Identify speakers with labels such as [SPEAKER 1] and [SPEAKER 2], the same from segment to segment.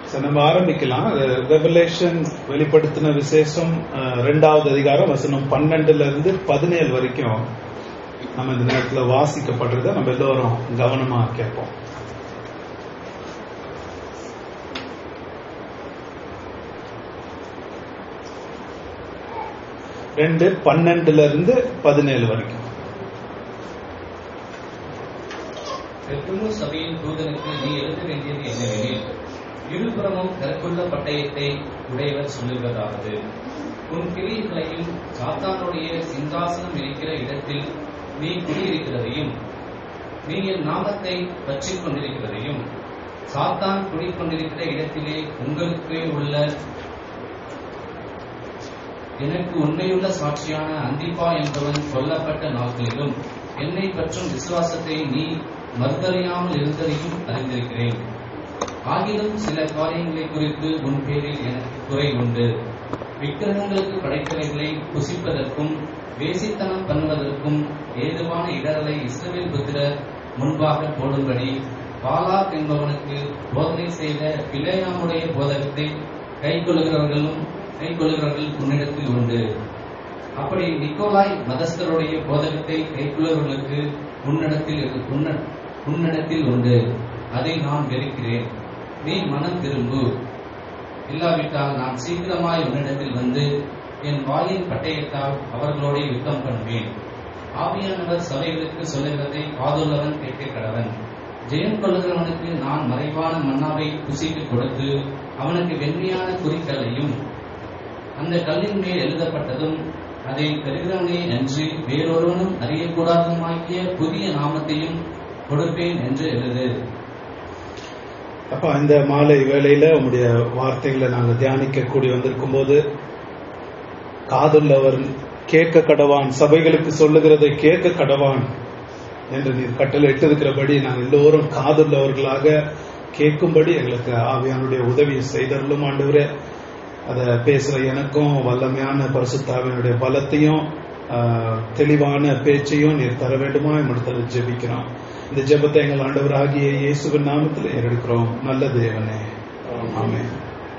[SPEAKER 1] சரி, நம்ம ஆரம்பிக்கலாம் ரெவலேஷன் வெளிப்படுத்தின விசேஷம் அஹ், ரெண்டாவது அதிகாரம் வசனம் பன்னெண்டுல இருந்து பதினேழு வரைக்கும் நம்ம இந்த நேரத்துல வாசிக்கப்படுறத நம்ம எல்லோரும் கவனமா கேட்போம் ரெண்டு பன்னெண்டுல இருந்து பதினேழு வரைக்கும்
[SPEAKER 2] பெர்கமு சபையின் தூதனுக்கு நீ எழுத வேண்டியது என்னவெனில் இருபுறமும் கற்குள்ள பட்டயத்தை உடையவர் சொல்லுவதாவது உன் கிரியைகளையும் சாத்தானுடைய சிங்காசனம் இருக்கிற இடத்தில் நீ குடியிருக்கிறதையும் நீ என் நாமத்தை பற்றிக் கொண்டிருக்கிறதையும் சாத்தான் குடிக்கொண்டிருக்கிற இடத்திலே உங்களுக்கு உள்ள எனக்கு உண்மையுள்ள சாட்சியான அந்திப்பா என்பவன் கொல்லப்பட்ட நாட்களிலும் என்னை பற்றும் விசுவாசத்தை நீ மறுதறியாமல் இருந்ததையும் அறிந்திருக்கிறேன் ஆகிலும் சில காரியங்களை குறித்து உன் பேரில் எனக்கு குறை உண்டு விக்கிரகங்களுக்கு படைத்தவைகளை புசிப்பதற்கும் வேசித்தனம் பண்ணுவதற்கும் ஏதுவான இடரலை இஸ்ரவேல் புத்திரர் முன்பாக போடும்படி பாலாக் என்பவனுக்கு போதனை செய்த பிளேயாமுடைய போதகத்தை கைக்கொள்ளுகிறவர்களும் கைக்கொள்ளுகிறவர்கள் உன்னிடத்தில் உண்டு அப்படி நிக்கோலாய் மதஸ்தருடைய போதகத்தை கைக்குள்ளவர்களுக்கு உன்னிடத்தில் இரு- உன்ன- உன்னிடத்தில் உண்டு அதை நான் வெறுக்கிறேன் நீ மனம் திரும்பு இல்லாவிட்டால் நான் சீக்கிரமாய் உன்னிடத்தில் வந்து என் வாயின் பட்டயத்தால் அவர்களோட யுத்தம் பண்ணுவேன் ஆவியானவர் சபைகளுக்கு சொல்லுகிறதை காதுள்ளவன் கேட்க கடவன் ஜெயம் கொள்ளுகிறவனுக்கு நான் மறைவான மன்னாவை புசிக்கு கொடுத்து அவனுக்கு வெண்மையான குறிக்கல்லையும் அந்த கல்லின் மேல் எழுதப்பட்டதும் அதை பெறுகிறவனே அன்றி வேறொருவனும் அறியக்கூடாதுமாக்கிய புதிய நாமத்தையும் கொடுப்பேன் என்று எழுது
[SPEAKER 1] அப்ப இந்த மாலை வேளையில உங்களுடைய வார்த்தைகளை நாங்க தியானிக்க கூடி வந்திருக்கும் போது காதுள்ளவர் கேட்க கடவான் சபைகளுக்கு சொல்லுகிறதை கேட்க கடவான் என்று நீர் கட்டளை இட்டிருக்கிறபடி நாங்கள் எல்லோரும் காதுள்ளவர்களாக கேட்கும்படி எங்களுக்கு ஆவியானுடைய உதவியை செய்தருளும் ஆண்டவரே அதை பேசுற எனக்கும் வல்லமையான பரிசுத்தாவினுடைய பலத்தையும் ஆஹ், தெளிவான பேச்சையும் நீர் தர வேண்டுமா நம்மிடத்தில் ஜெபிக்கிறோம் இந்த ஜெபத்தை எங்கள் ஆண்டவராகிய இயேசுவின் நாமத்தில் ஏறெடுக்கிறோம் நல்ல தேவனே ஆமென்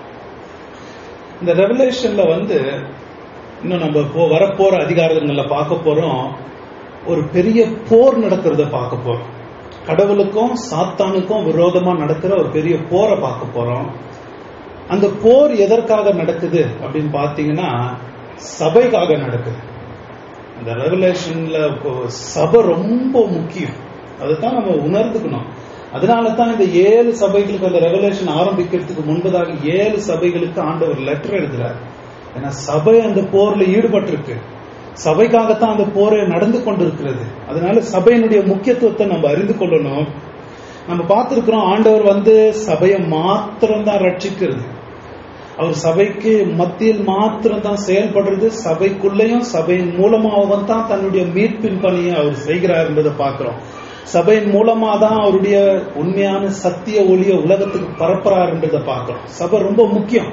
[SPEAKER 1] இந்த ரெவலேஷன்ல வந்து இன்னும் நம்ம போ வரப்போற அதிகாரங்கள்ல பார்க்க போறோம் ஒரு பெரிய போர் நடக்கிறத பார்க்க போறோம் கடவுளுக்கும் சாத்தானுக்கும் விரோதமா நடக்கிற ஒரு பெரிய போரை பார்க்க போறோம் அந்த போர் எதற்காக நடக்குது அப்படின்னு பாத்தீங்கன்னா சபைக்காக நடக்குது அந்த ரெவலேஷன்ல சபை ரொம்ப முக்கியம் அதுதான் நம்ம உணர்ந்துக்கணும் அதனால தான் இந்த ஏழு சபைகளுக்கு அந்த ரெவலேஷன் ஆரம்பிக்கிறதுக்கு முன்பதாக ஏழு சபைகளுக்கு ஆண்டவர் லெட்டர் எழுதுறார் ஏன்னா சபை அந்த போர்ல ஈடுபட்டிருக்கு சபைக்காகத்தான் அந்த போரே நடந்து கொண்டிருக்கிறது அதனால சபையினுடைய முக்கியத்துவத்தை நம்ம அறிந்து கொள்ளணும் நம்ம பார்த்திருக்கிறோம் ஆண்டவர் வந்து சபையை மாத்திரம் தான் ரட்சிக்கிறது அவர் சபைக்கு மத்தியில் மாத்திரம் தான் செயல்படுறது சபைக்குள்ளேயும் சபையின் மூலமாகவும் தான் தன்னுடைய மீட்பின் பணியை அவர் செய்கிறார் என்பதை பார்க்கிறோம் சபையின் மூலமா தான் அவருடைய உண்மையான சத்திய ஒளிய உலகத்துக்கு பரப்புறார் என்றதை பார்க்கிறோம் சபை ரொம்ப முக்கியம்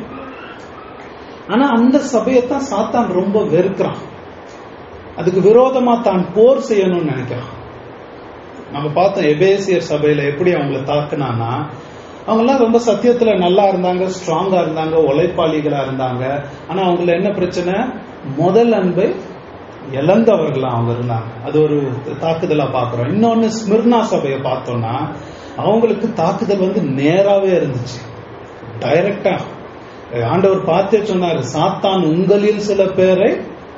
[SPEAKER 1] ஆனா அந்த சபையைத்தான் சாத்தான் ரொம்ப வெறுக்கிறான் அதுக்கு விரோதமா தான் போர் செய்யணும்னு நினைக்கிறான் நம்ம பார்த்தோம் எபேசியர் சபையில எப்படி அவங்கள தாக்குனான்னா அவங்க எல்லாம் ரொம்ப சத்தியத்துல நல்லா இருந்தாங்க ஸ்ட்ராங்கா இருந்தாங்க உழைப்பாளிகளா இருந்தாங்க ஆனா அவங்கள என்ன பிரச்சனை முதல் அன்பை இழந்தவர்களா அவங்க இருந்தாங்க அது ஒரு தாக்குதலா பாக்குறோம் இன்னொன்னு ஸ்மிர்னா சபையை பார்த்தோம்னா அவங்களுக்கு தாக்குதல் வந்து நேராவே இருந்துச்சு டைரக்டா ஆண்டவர் பார்த்தே சொன்னாரு சாத்தான் உங்களில் சில பேரை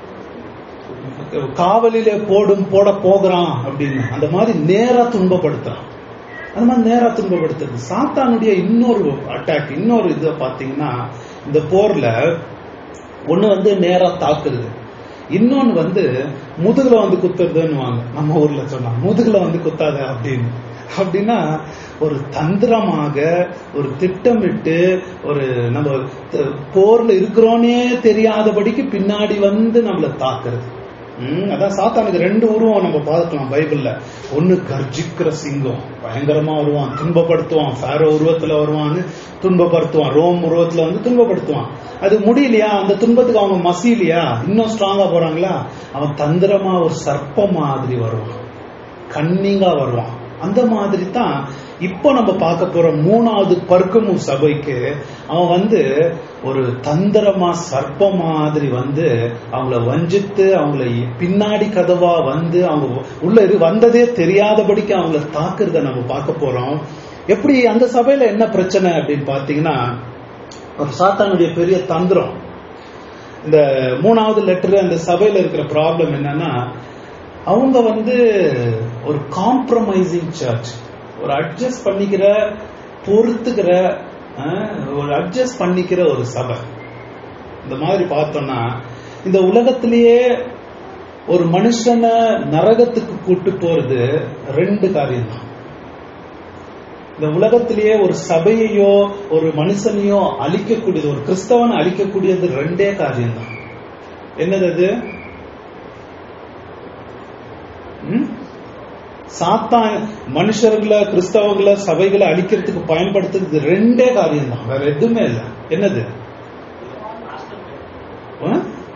[SPEAKER 1] காவலிலே போடும் போட போகிறான் அப்படின்னு அந்த மாதிரி நேரா துன்பப்படுத்துறான் அந்த மாதிரி நேரா துன்பப்படுத்துறது சாத்தானுடைய இன்னொரு அட்டாக் இன்னொரு இதை பாத்தீங்கன்னா இந்த போர்ல ஒண்ணு வந்து நேரா தாக்குறது இன்னொன்னு வந்து முதுகுல வந்து குத்துறதுன்னு நம்ம ஊர்ல சொன்னா முதுகுல வந்து குத்தாத அப்படின்னு அப்படின்னா ஒரு தந்திரமாக ஒரு திட்டமிட்டு ஒரு நம்ம த- போர்ல இருக்கிறோன்னே தெரியாதபடிக்கு பின்னாடி வந்து நம்மளை தாக்குறது ம், அதான் சாத்தானுக்கு ரெண்டு உருவம் நம்ம பார்க்கலாம் பைபிள்ல ஒண்ணு கர்ஜிக்கிற சிங்கம் பயங்கரமா வருவான் துன்பப்படுத்துவான் ஃபேரோ உருவத்துல வருவான்னு துன்பப்படுத்துவான் ரோம் உருவத்துல வந்து துன்பப்படுத்துவான் அது முடியலையா அந்த துன்பத்துக்கு அவங்க மசியலையா இன்னும் ஸ்ட்ராங்கா போறாங்களா அவன் தந்திரமா ஒரு சர்ப்பம் மாதிரி வருவான் கன்னிங்கா வருவான் அந்த மாதிரி தான் இப்போ நம்ம பார்க்க போற மூணாவது பர்க்கமு சபைக்கு அவன் வந்து ஒரு தந்திரமா சர்ப்ப மாதிரி வந்து அவங்கள வஞ்சித்து அவங்கள பின்னாடி கதவா வந்து அவங்க உள்ள இரு வந்ததே தெரியாதபடிக்கு அவங்கள தாக்குறத நம்ம பார்க்க போறோம் எப்படி அந்த சபையில என்ன பிரச்சனை அப்படின்னு பாத்தீங்கன்னா ஒரு சாத்தானுடைய பெரிய தந்திரம் இந்த மூணாவது லெட்டர் அந்த சபையில இருக்கிற ப்ராப்ளம் என்னன்னா அவங்க வந்து ஒரு காம்ப்ரமைசிங் சர்ச் ஒரு அட்ஜஸ்ட் பண்ணிக்கிற பொறுத்துக்கிற அஹ், ஒரு அட்ஜஸ்ட் பண்ணிக்கிற ஒரு சபை இந்த மாதிரி பார்த்தோம்னா இந்த உலகத்திலேயே ஒரு மனுஷனை நரகத்துக்கு கூட்டு போறது ரெண்டு காரியம் தான் இந்த உலகத்திலேயே ஒரு சபையையோ ஒரு மனுஷனையோ அழிக்கக்கூடியது ஒரு கிறிஸ்தவனை அழிக்கக்கூடியது ரெண்டே காரியம் தான் என்னது அது ம்? சாத்தான் மனுஷர்களை கிறிஸ்தவங்களை சபைகளை அழிக்கிறதுக்கு பயன்படுத்துறது ரெண்டே காரியம் தான் வேற எதுவுமே இல்லை என்னது ஆ?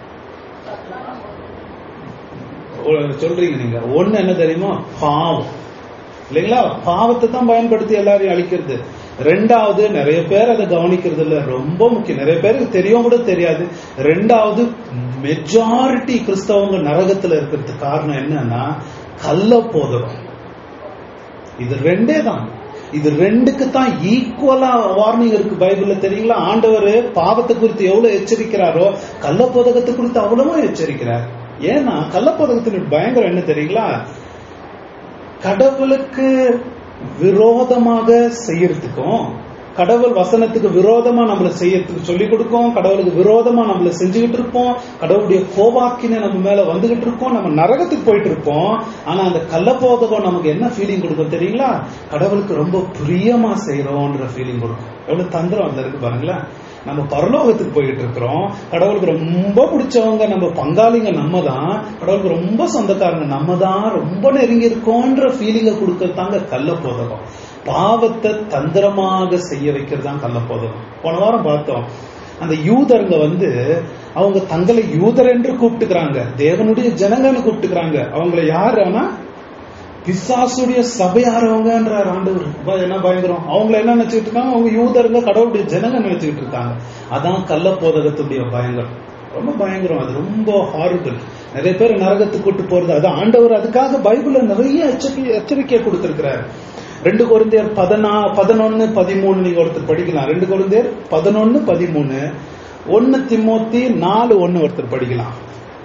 [SPEAKER 1] ஒ- சொல்றீங்க நீங்க ஒண்ணு என்ன தெரியுமா பாவம் இல்லைங்களா பாவத்தை தான் பயன்படுத்தி எல்லாரையும் அழிக்கிறது ரெண்டாவது நிறைய பேர் அதை கவனிக்கிறது இல்ல ரொம்ப முக்கியம் நிறைய பேருக்கு தெரியும் கூட தெரியாது ரெண்டாவது மெஜாரிட்டி கிறிஸ்தவங்க நரகத்துல இருக்கிறதுக்கு காரணம் என்னன்னா கள்ள போதகம் இது ரெண்டே தான் இது ரெண்டுக்கு தான் ஈக்குவலா வார்னிங் இருக்கு பைபிள்ல தெரியுங்களா ஆண்டவர் பாவத்தை குறித்து எவ்வளவு எச்சரிக்கிறாரோ கள்ள போதகத்தை குறித்து அவ்வளவும் எச்சரிக்கிறார் ஏன்னா கள்ள போதகத்தின் பயங்கரம் என்ன தெரியுங்களா கடவுளுக்கு விரோதமாக செய்யறதுக்கும் கடவுள் வசனத்துக்கு விரோதமா நம்மள செய்யறதுக்கு சொல்லி கொடுக்கும் கடவுளுக்கு விரோதமா நம்மள செஞ்சுக்கிட்டு இருப்போம் கடவுளுடைய கோவாக்கின நம்ம மேல வந்துகிட்டு இருக்கோம் நம்ம நரகத்துக்கு போயிட்டு இருப்போம் ஆனா அந்த கள்ளபோதகம் நமக்கு என்ன ஃபீலிங் கொடுக்கும் தெரியுங்களா கடவுளுக்கு ரொம்ப பிரியமா செய்யறோம்ன்ற ஃபீலிங் கொடுக்கும் எவ்வளவு தந்திரம் அதுல இருக்கு பாருங்களேன் நம்ம பரலோகத்துக்கு போயிட்டு இருக்கிறோம் கடவுளுக்கு ரொம்ப பிடிச்சவங்க நம்ம பங்காளிங்க நம்ம தான் கடவுளுக்கு ரொம்ப சொந்தக்காரங்க நம்ம தான் ரொம்ப நெருங்கி இருக்கோன்ற ஃபீலிங்கை கொடுக்கறது தாங்க கள்ள போதகம் பாவத்தை தந்திரமாக செய்ய வைக்கிறது தான் கள்ள போதகம் போன வாரம் பார்த்தோம் அந்த யூதருங்க வந்து அவங்க தங்களை யூதர் என்று கூப்பிட்டுக்கிறாங்க தேவனுடைய ஜனங்கன்னு கூப்பிட்டுக்கிறாங்க அவங்கள யாரு ஆனா பிசாசுடைய சபையாரவங்கன்றார் ஆண்டவர் ப- என்ன பயங்கரம் அவங்கள என்ன நினைச்சுக்கிட்டு இருக்காங்க அவங்க யூதருங்க கடவுளுடைய ஜனங்க நினைச்சுக்கிட்டு இருக்காங்க அதான் கள்ள போதகத்துடைய பயங்கரம் ரொம்ப பயங்கரம் அது ரொம்ப ஹாரிபிள் நிறைய பேர் நரகத்துக்கு கூட்டு போறது அது ஆண்டவர் அதுக்காக பைபிள்ல நிறைய எச்சரிக்கை எச்சரிக்கை கொடுத்திருக்கிறார் ரெண்டு குழந்தையர் பதினா பதினொன்னு பதிமூணு நீங்க ஒருத்தர் படிக்கலாம் ரெண்டு குழந்தையர் பதினொன்னு பதிமூணு ஒன்னு திமோத்தி நாலு ஒன்னு ஒருத்தர் படிக்கலாம்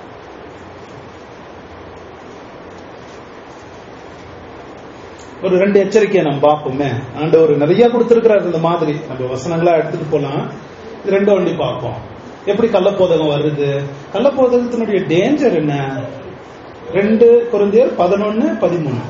[SPEAKER 1] ஒரு ரெண்டு எச்சரிக்கையை நம்ம பார்ப்போமே ஆண்டவர் நிறைய கொடுத்திருக்கிறார் இந்த மாதிரி நம்ம வசனங்களா எடுத்துட்டு போலாம் இது ரெண்டு வண்டி பார்ப்போம் எப்படி கள்ளப்போதகம் வருது கள்ளப்போதகத்தினுடைய டேஞ்சர் என்ன ரெண்டு குழந்தையர் பதினொன்னு பதிமூணு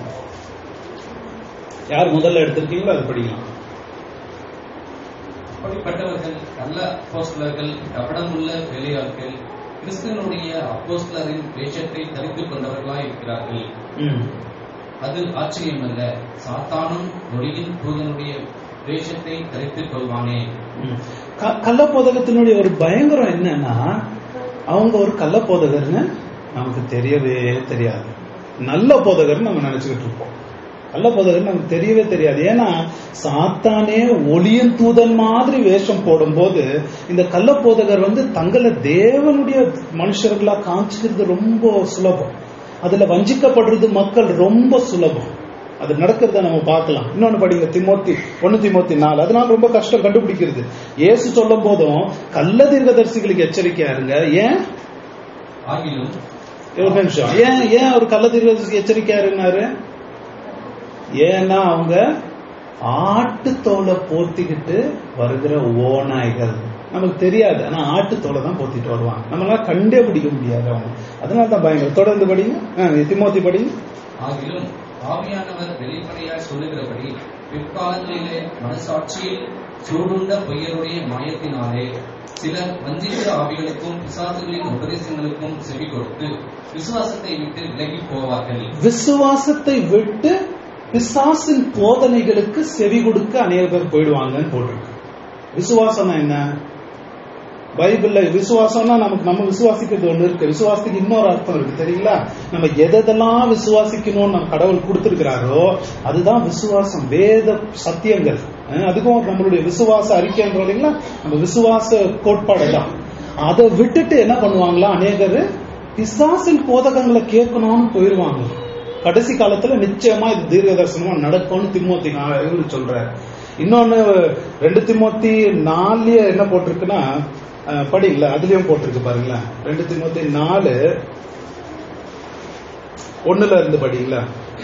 [SPEAKER 1] யார் முதல்ல எடுத்திருக்கீங்களோ அது படிக்கலாம்
[SPEAKER 2] அப்படிப்பட்டவர்கள் நல்ல அப்போஸ்தலர்கள் கபடமுள்ள வேலையாட்கள் கிறிஸ்துவனுடைய அப்போஸ்தலரின் வேஷத்தை தரித்துக் கொண்டவர்களாய் இருக்கிறார்கள்
[SPEAKER 1] ம்.
[SPEAKER 2] அது ஆச்சரியமல்ல சாத்தானும் நொடியின் தூதனுடைய வேஷத்தை தரித்துக் கொள்வானே
[SPEAKER 1] ம். க- கள்ளப்போதகத்தினுடைய ஒரு பயங்கரம் என்னன்னா அவங்க ஒரு கள்ளப்போதகர்னு நமக்கு தெரியவே தெரியாது நல்ல போதகர்னு நம்ம நினைச்சுக்கிட்டு இருப்போம் கள்ள போதகர் நமக்கு தெரியவே தெரியாது ஏன்னா சாத்தானே ஒளியின் தூதன் மாதிரி வேஷம் போடும்போது இந்த கள்ள போதகர் வந்து தங்களை தேவனுடைய மனுஷர்களா காமிச்சுக்கிறது ரொம்ப சுலபம் அதுல வஞ்சிக்கப்படுறது மக்கள் ரொம்ப சுலபம் அது நடக்கிறத நம்ம பார்க்கலாம் இன்னொன்னு படிங்க திமோத்தி ஒன்னு திமோத்தி நாலு அதனால ரொம்ப கஷ்டம் கண்டுபிடிக்கிறது இயேசு சொல்லும் போதும் கள்ள தீர்க்கதரிசிகளுக்கு எச்சரிக்கையா இருங்க ஏன்
[SPEAKER 2] ஆகிலும்
[SPEAKER 1] ஒரு நிமிஷம் ஏன் ஏன் ஒரு கள்ள தீர்க்கதரிசிக்கு எச்சரிக்கையா இருந்தாரு ஏன்னா அவங்க ஆட்டுத்தோலை போத்திக்கிட்டு வருகிற ஓநாய்கள் நமக்கு தெரியாது ஆனா ஆட்டுத்தோலை தான் போத்திட்டு வருவாங்க நம்மளால கண்டே பிடிக்க முடியாது அவங்க அதனால தான் பயங்கரம் தொடர்ந்து படிங்க ஆ, திமோத்தி படிங்க
[SPEAKER 2] ஆகிலும் ஆவியானவர் வெளிப்படையாய் சொல்லுகிறபடி பிற்காலங்களிலே மனசாட்சியில் சூடுண்ட பொய்யருடைய மாயத்தினாலே சிலர் வஞ்சிக்கிற ஆவிகளுக்கும் பிசாசுகளின் உபதேசங்களுக்கும் செவி கொடுத்து விசுவாசத்தை விட்டு விலகி போவார்கள்
[SPEAKER 1] விசுவாசத்தை விட்டு பிசாசின் போதனைகளுக்கு செவி கொடுக்க அநேக பேர் போயிடுவாங்கன்னு போட்டிருக்கு விசுவாசம் என்ன பைபிள்ல விசுவாசம்னா நமக்கு நம்ம விசுவாசிக்கிறது ஒண்ணு இருக்கு விசுவாசத்துக்கு இன்னொரு அர்த்தம் இருக்கு தெரியுங்களா நம்ம எதெல்லாம் விசுவாசிக்கணும்னு நம்ம கடவுள் கொடுத்திருக்கிறாரோ அதுதான் விசுவாசம் வேத சத்தியங்கள் அஹ் அதுக்கும் நம்மளுடைய விசுவாச அறிக்கைன்றோம் இல்லைங்களா நம்ம விசுவாச கோட்பாடு தான் அதை விட்டுட்டு என்ன பண்ணுவாங்களா அநேகர் பிசாசின் போதகங்களை கேட்கணும்னு போயிருவாங்க கடைசி காலத்துல நிச்சயமா இது தீர்க்க தரிசனமா நடக்கும்னு திமுத்தி இவரு சொல்றாரு இன்னொன்னு ரெண்டு திமுத்தி நாலுலயே என்ன போட்டிருக்குன்னா அஹ், படிங்களா அதுலயும் போட்டிருக்கு பாருங்களேன் ரெண்டு திமுத்தி நாலு ஒண்ணுல இருந்து படிங்களா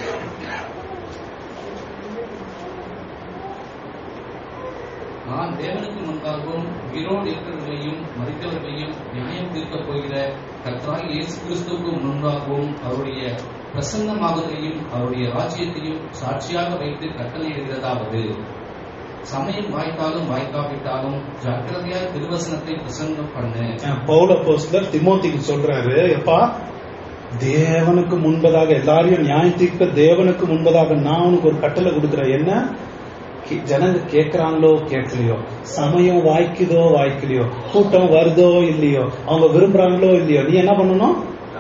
[SPEAKER 2] நான் தேவனுக்கு முன்பாகவும் உயிரோடு இருக்கிறவர்களையும் மறித்தவர்களையும் நியாயம் தீர்க்கப் போகிற கர்த்தராய் இயேசு கிறிஸ்துவுக்கு முன்பாகவும் அவருடைய பிரசன்னமாகுதலையும் அவருடைய ராஜ்யத்தையும் சாட்சியாக வைத்து கட்டளையிடுகிறதாவது சமயம் வாய்த்தாலும் வாய்க்காவிட்டாலும் ஜாக்கிரதையாய் திருவசனத்தை பிரசங்கம் பண்ணு
[SPEAKER 1] அஹ், பவுல போஸ்டர் திமோத்திக்கு சொல்றாரு எப்பா தேவனுக்கு முன்பதாக எல்லாரையும் நியாயம் தீர்க்க தேவனுக்கு முன்பதாக நான் உனக்கு ஒரு கட்டளை கொடுக்கிறேன் என்ன கே- ஜனங்க கேட்கறாங்களோ கேட்கலையோ சமயம் வாய்க்குதோ வாய்க்கலையோ கூட்டம் வருதோ இல்லையோ அவங்க விரும்புறாங்களோ இல்லையோ நீ என்ன பண்ணணும்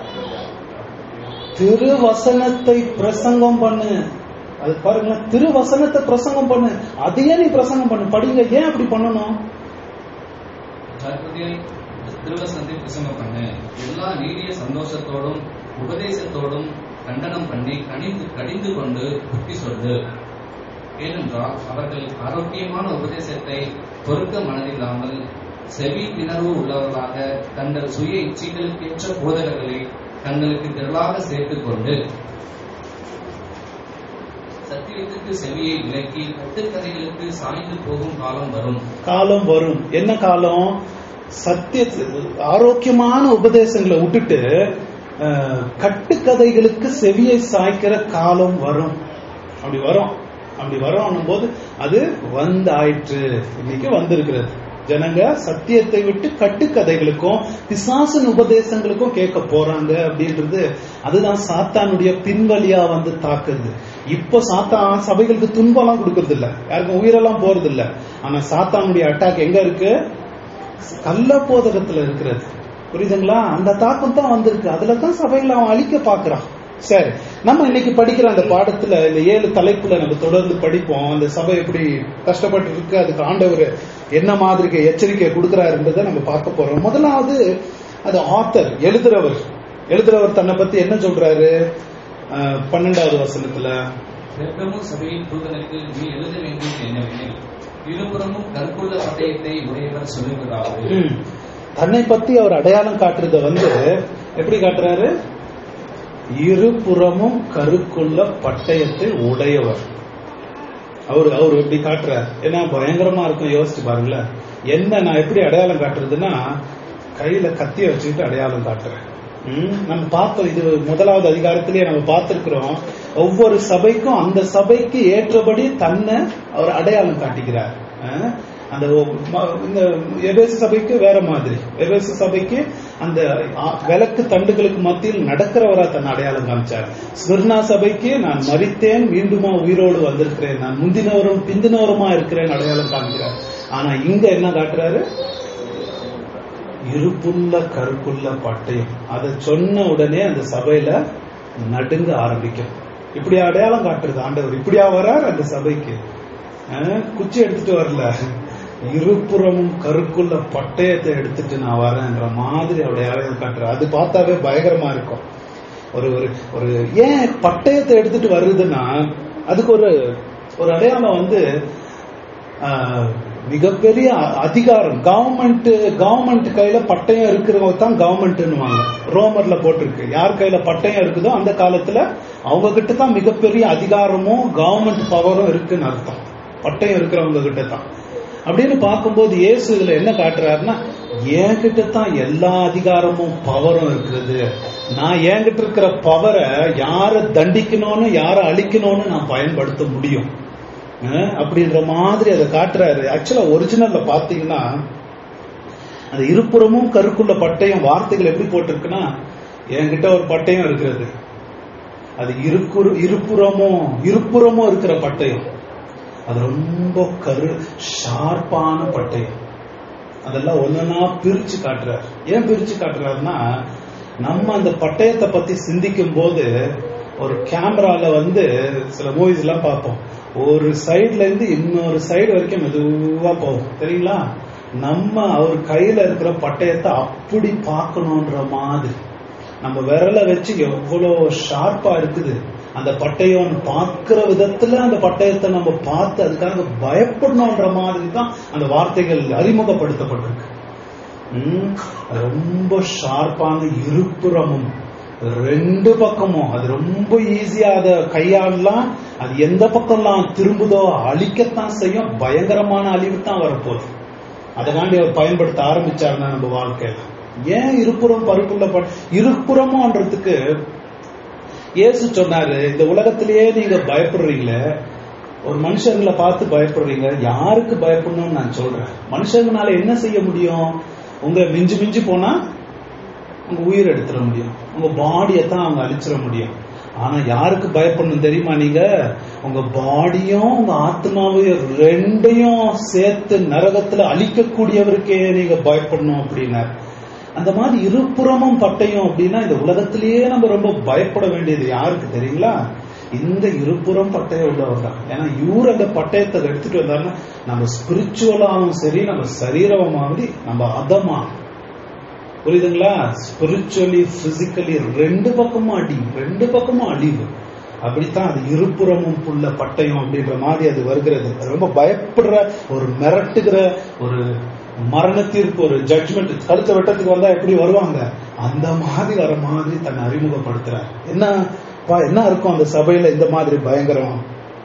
[SPEAKER 1] திருவசனத்தை பிரசங்கம் பண்ணு அது பாருங்களேன் திருவசனத்தை பிரசங்கம் பண்ணு அதையே நீ பிரசங்கம் பண்ணு படிங்க ஏன் அப்படி பண்ணணும்
[SPEAKER 2] ஜாக்கிரதையாய் திருவசனத்தை பிரசங்கம் பண்ணு எல்லா நீடிய சந்தோஷத்தோடும் உபதேசத்தோடும் கண்டனம் பண்ணி கணிந்து கடிந்து கொண்டு புத்தி சொல்லு ஏனென்றால் அவர்கள் ஆரோக்கியமான உபதேசத்தை பொறுக்க மனதில்லாமல் செவி திணர்வு உள்ளவர்களாக தங்கள் சுய இச்சைகளுக்கேற்ற போதகர்களை தங்களுக்கு திரளாக சேர்த்துக் கொண்டு சத்தியத்துக்கு செவியை விலக்கி கட்டுக்கதைகளுக்கு சாய்ந்து போகும் காலம் வரும்
[SPEAKER 1] காலம் வரும் என்ன காலம் சத்திய ஆரோக்கியமான உபதேசங்களை விட்டுட்டு அஹ், கட்டுக்கதைகளுக்கு செவியை சாய்க்கிற காலம் வரும் அப்படி வரும் அப்படி வரும் போது அது வந்தாயிற்று இன்னைக்கு வந்திருக்கிறது ஜனங்க சத்தியத்தை விட்டு கட்டுக்கதைகளுக்கும் பிசாசன் உபதேசங்களுக்கும் கேட்க போறாங்க அப்படின்றது அதுதான் சாத்தானுடைய பின்வழியா வந்து தாக்குது இப்போ சாத்தான் சபைகளுக்கு துன்பம்லாம் கொடுக்கறது இல்ல யாருக்கும் உயிரெல்லாம் போறது இல்ல ஆனா சாத்தானுடைய அட்டாக் எங்க இருக்கு கள்ள போதகத்துல இருக்கிறது புரியுதுங்களா அந்த தாக்கம் தான் வந்திருக்கு அதுல தான் சபைகளை அவன் அழிக்க பாக்குறான் சரி நம்ம இன்னைக்கு படிக்கிற அந்த பாடத்துல இந்த ஏழு தலைப்புல நம்ம தொடர்ந்து படிப்போம் அந்த சபை எப்படி கஷ்டப்பட்டு இருக்கு அதுக்கு ஆண்டவர் என்ன மாதிரி எச்சரிக்கை கொடுக்கிறாருன்றதை நம்ம பார்க்க போறோம் முதலாவது அது ஆத்தர் எழுதுறவர் எழுதுறவர் தன்னை பத்தி என்ன சொல்றாரு அஹ், பன்னெண்டாவது வசனத்துல
[SPEAKER 2] பெர்கமு சபையின் தூதனுக்கு நீ எழுத வேண்டியது என்னவெனில் இருபுறமும் கற்குள்ள பட்டயத்தை உடையவர் சொல்லுகிறார்கள்
[SPEAKER 1] ம். தன்னை பத்தி அவர் அடையாளம் காட்டுறத வந்து எப்படி காட்டுறாரு இருபுறமும் கருக்குள்ள பட்டயத்தை உடையவர் அவர் அவர் எப்படி காட்டுறார் ஏன்னா பயங்கரமா இருக்கும் யோசிச்சு பாருங்களேன் என்ன நான் எப்படி அடையாளம் காட்டுறதுன்னா கையில கத்திய வச்சுக்கிட்டு அடையாளம் காட்டுறேன் ம், நம்ம பார்த்தோம் இது முதலாவது அதிகாரத்திலேயே நம்ம பார்த்திருக்கிறோம் ஒவ்வொரு சபைக்கும் அந்த சபைக்கு ஏற்றபடி தன்னை அவர் அடையாளம் காட்டுகிறார் அஹ், அந்த ஒ- ம- இந்த எபேசு சபைக்கு வேற மாதிரி எபேசு சபைக்கு அந்த ஆ, விளக்கு தண்டுகளுக்கு மத்தியில் நடக்கிறவரா தன்னை அடையாளம் காமிச்சார் ஸ்மிர்னா சபைக்கு நான் மரித்தேன் மீண்டுமா உயிரோடு வந்திருக்கிறேன் நான் முந்தினவரும் பிந்தினவருமா இருக்கிறேன் அடையாளம் காமிக்கிறார் ஆனா இங்க என்ன காட்டுறாரு இருப்புள்ள கருப்புள்ள பட்டயம் அதை சொன்ன உடனே அந்த சபையில நடுங்க ஆரம்பிக்கும் இப்படி அடையாளம் காட்டுறது ஆண்டவர் இப்படியா வரார் அந்த சபைக்கு அஹ், குச்சி எடுத்துட்டு வரல இருபுறமும் கருக்குள்ள பட்டயத்தை எடுத்துட்டு நான் வரேன்ற மாதிரி அவருடைய அடையாளம் காட்டுறார் அது பார்த்தாவே பயங்கரமா இருக்கும் ஒரு ஒரு ஒரு ஏன் பட்டயத்தை எடுத்துட்டு வருதுன்னா அதுக்கு ஒரு ஒரு அடையாளம் வந்து ஆஹ், மிகப்பெரிய அ- அதிகாரம் கவர்மெண்ட் கவர்மெண்ட் கையில பட்டயம் இருக்கிறவங்க தான் கவர்மெண்ட்னுவாங்க ரோமர்ல போட்டிருக்கு யார் கையில பட்டயம் இருக்குதோ அந்த காலத்துல அவங்க கிட்ட தான் மிகப்பெரிய அதிகாரமும் கவர்மெண்ட் பவரும் இருக்குன்னு அர்த்தம் பட்டயம் இருக்கிறவங்க கிட்ட தான் அப்படின்னு பார்க்கும்போது இயேசு இதுல என்ன காட்டுறாருன்னா என்கிட்ட தான் எல்லா அதிகாரமும் பவரும் இருக்குது நான் என்கிட்ட இருக்கிற பவரை யாரை தண்டிக்கணும்னு யாரை அழிக்கணும்னு நான் பயன்படுத்த முடியும் அஹ் அப்படின்ற மாதிரி அதை காட்டுறாரு ஆக்சுவலா ஒரிஜினல்ல பாத்தீங்கன்னா அந்த இருபுறமும் கருக்குள்ள பட்டயம் வார்த்தைகள் எப்படி போட்டிருக்குன்னா என்கிட்ட ஒரு பட்டயம் இருக்கிறது அது இருக்குறு இருபுறமும் இருபுறமும் இருக்கிற பட்டயம் அது ரொம்ப கரு ஷார்ப்பான பட்டயம் அதெல்லாம் ஒன்னொன்னா பிரிச்சு காட்டுறார் ஏன் பிரிச்சு காட்டுறாருன்னா நம்ம அந்த பட்டயத்தை பத்தி சிந்திக்கும் போது ஒரு கேமரால வந்து சில மூவிஸ் எல்லாம் பார்ப்போம் ஒரு சைடுல இருந்து இன்னொரு சைடு வரைக்கும் மெதுவா போகும் தெரியுங்களா நம்ம அவர் கையில இருக்கிற பட்டயத்தை அப்படி பார்க்கணுன்ற மாதிரி நம்ம விரலை வச்சு எவ்வளவு ஷார்ப்பா இருக்குது அந்த பட்டயம் பார்க்கிற விதத்துல அந்த பட்டயத்தை நம்ம பார்த்து அதுக்காக பயப்படணுன்ற மாதிரி தான் அந்த வார்த்தைகள் அறிமுகப்படுத்தப்பட்டிருக்கு ம், அது ரொம்ப ஷார்ப்பான இருபுறமும் ரெண்டு பக்கமும் அது ரொம்ப ஈஸியா அதை கையாளலாம் அது எந்த பக்கம்லாம் திரும்புதோ அழிக்கத்தான் செய்யும் பயங்கரமான அழிவு தான் வரப்போகுது அதனாண்டி அவர் பயன்படுத்த ஆரம்பிச்சாருன்னா நம்ம வாழ்க்கையில ஏன் இருபுறம் பருப்புள்ள ப- இருபுறமும்ன்றதுக்கு இயேசு சொன்னாரு இந்த உலகத்திலேயே நீங்க பயப்படுறீங்களே ஒரு மனுஷங்களை பார்த்து பயப்படுறீங்க யாருக்கு பயப்படணும்னு நான் சொல்றேன் மனுஷங்களால என்ன செய்ய முடியும் உங்க மிஞ்சி மிஞ்சி போனா உங்க உயிர் எடுத்துட முடியும் உங்க பாடியை தான் அவங்க அழிச்சிட முடியும் ஆனா யாருக்கு பயப்படணும் தெரியுமா நீங்க உங்க பாடியும் உங்க ஆத்மாவையும் ரெண்டையும் சேர்த்து நரகத்துல அழிக்கக்கூடியவருக்கே நீங்க பயப்படணும் அப்படின்னார் அந்த மாதிரி இருபுறமும் பட்டயம் அப்படின்னா இந்த உலகத்திலேயே நம்ம ரொம்ப பயப்பட வேண்டியது யாருக்கு தெரியுங்களா இந்த இருபுறம் பட்டயம் உள்ளவர் தான் ஏன்னா இவர் அந்த பட்டயத்தை எடுத்துட்டு வந்தாருன்னா நம்ம ஸ்பிரிச்சுவலாவும் சரி நம்ம சரீரமாவது நம்ம அதமா புரியுதுங்களா ஸ்பிரிச்சுவலி பிசிக்கலி ரெண்டு பக்கமும் அடி ரெண்டு பக்கமும் அழிவு அப்படித்தான் அது இருபுறமும் புள்ள பட்டயம் அப்படின்ற மாதிரி அது வருகிறது அது ரொம்ப பயப்படுற ஒரு மிரட்டுகிற ஒரு மரணத்திற்கு ஒரு ஜட்ஜ்மெண்ட் கழுத்த வெட்டத்துக்கு வந்தா எப்படி வருவாங்க அந்த மாதிரி வர மாதிரி தன்னை அறிமுகப்படுத்துறார் என்ன பா, என்ன இருக்கும் அந்த சபையில இந்த மாதிரி பயங்கரம்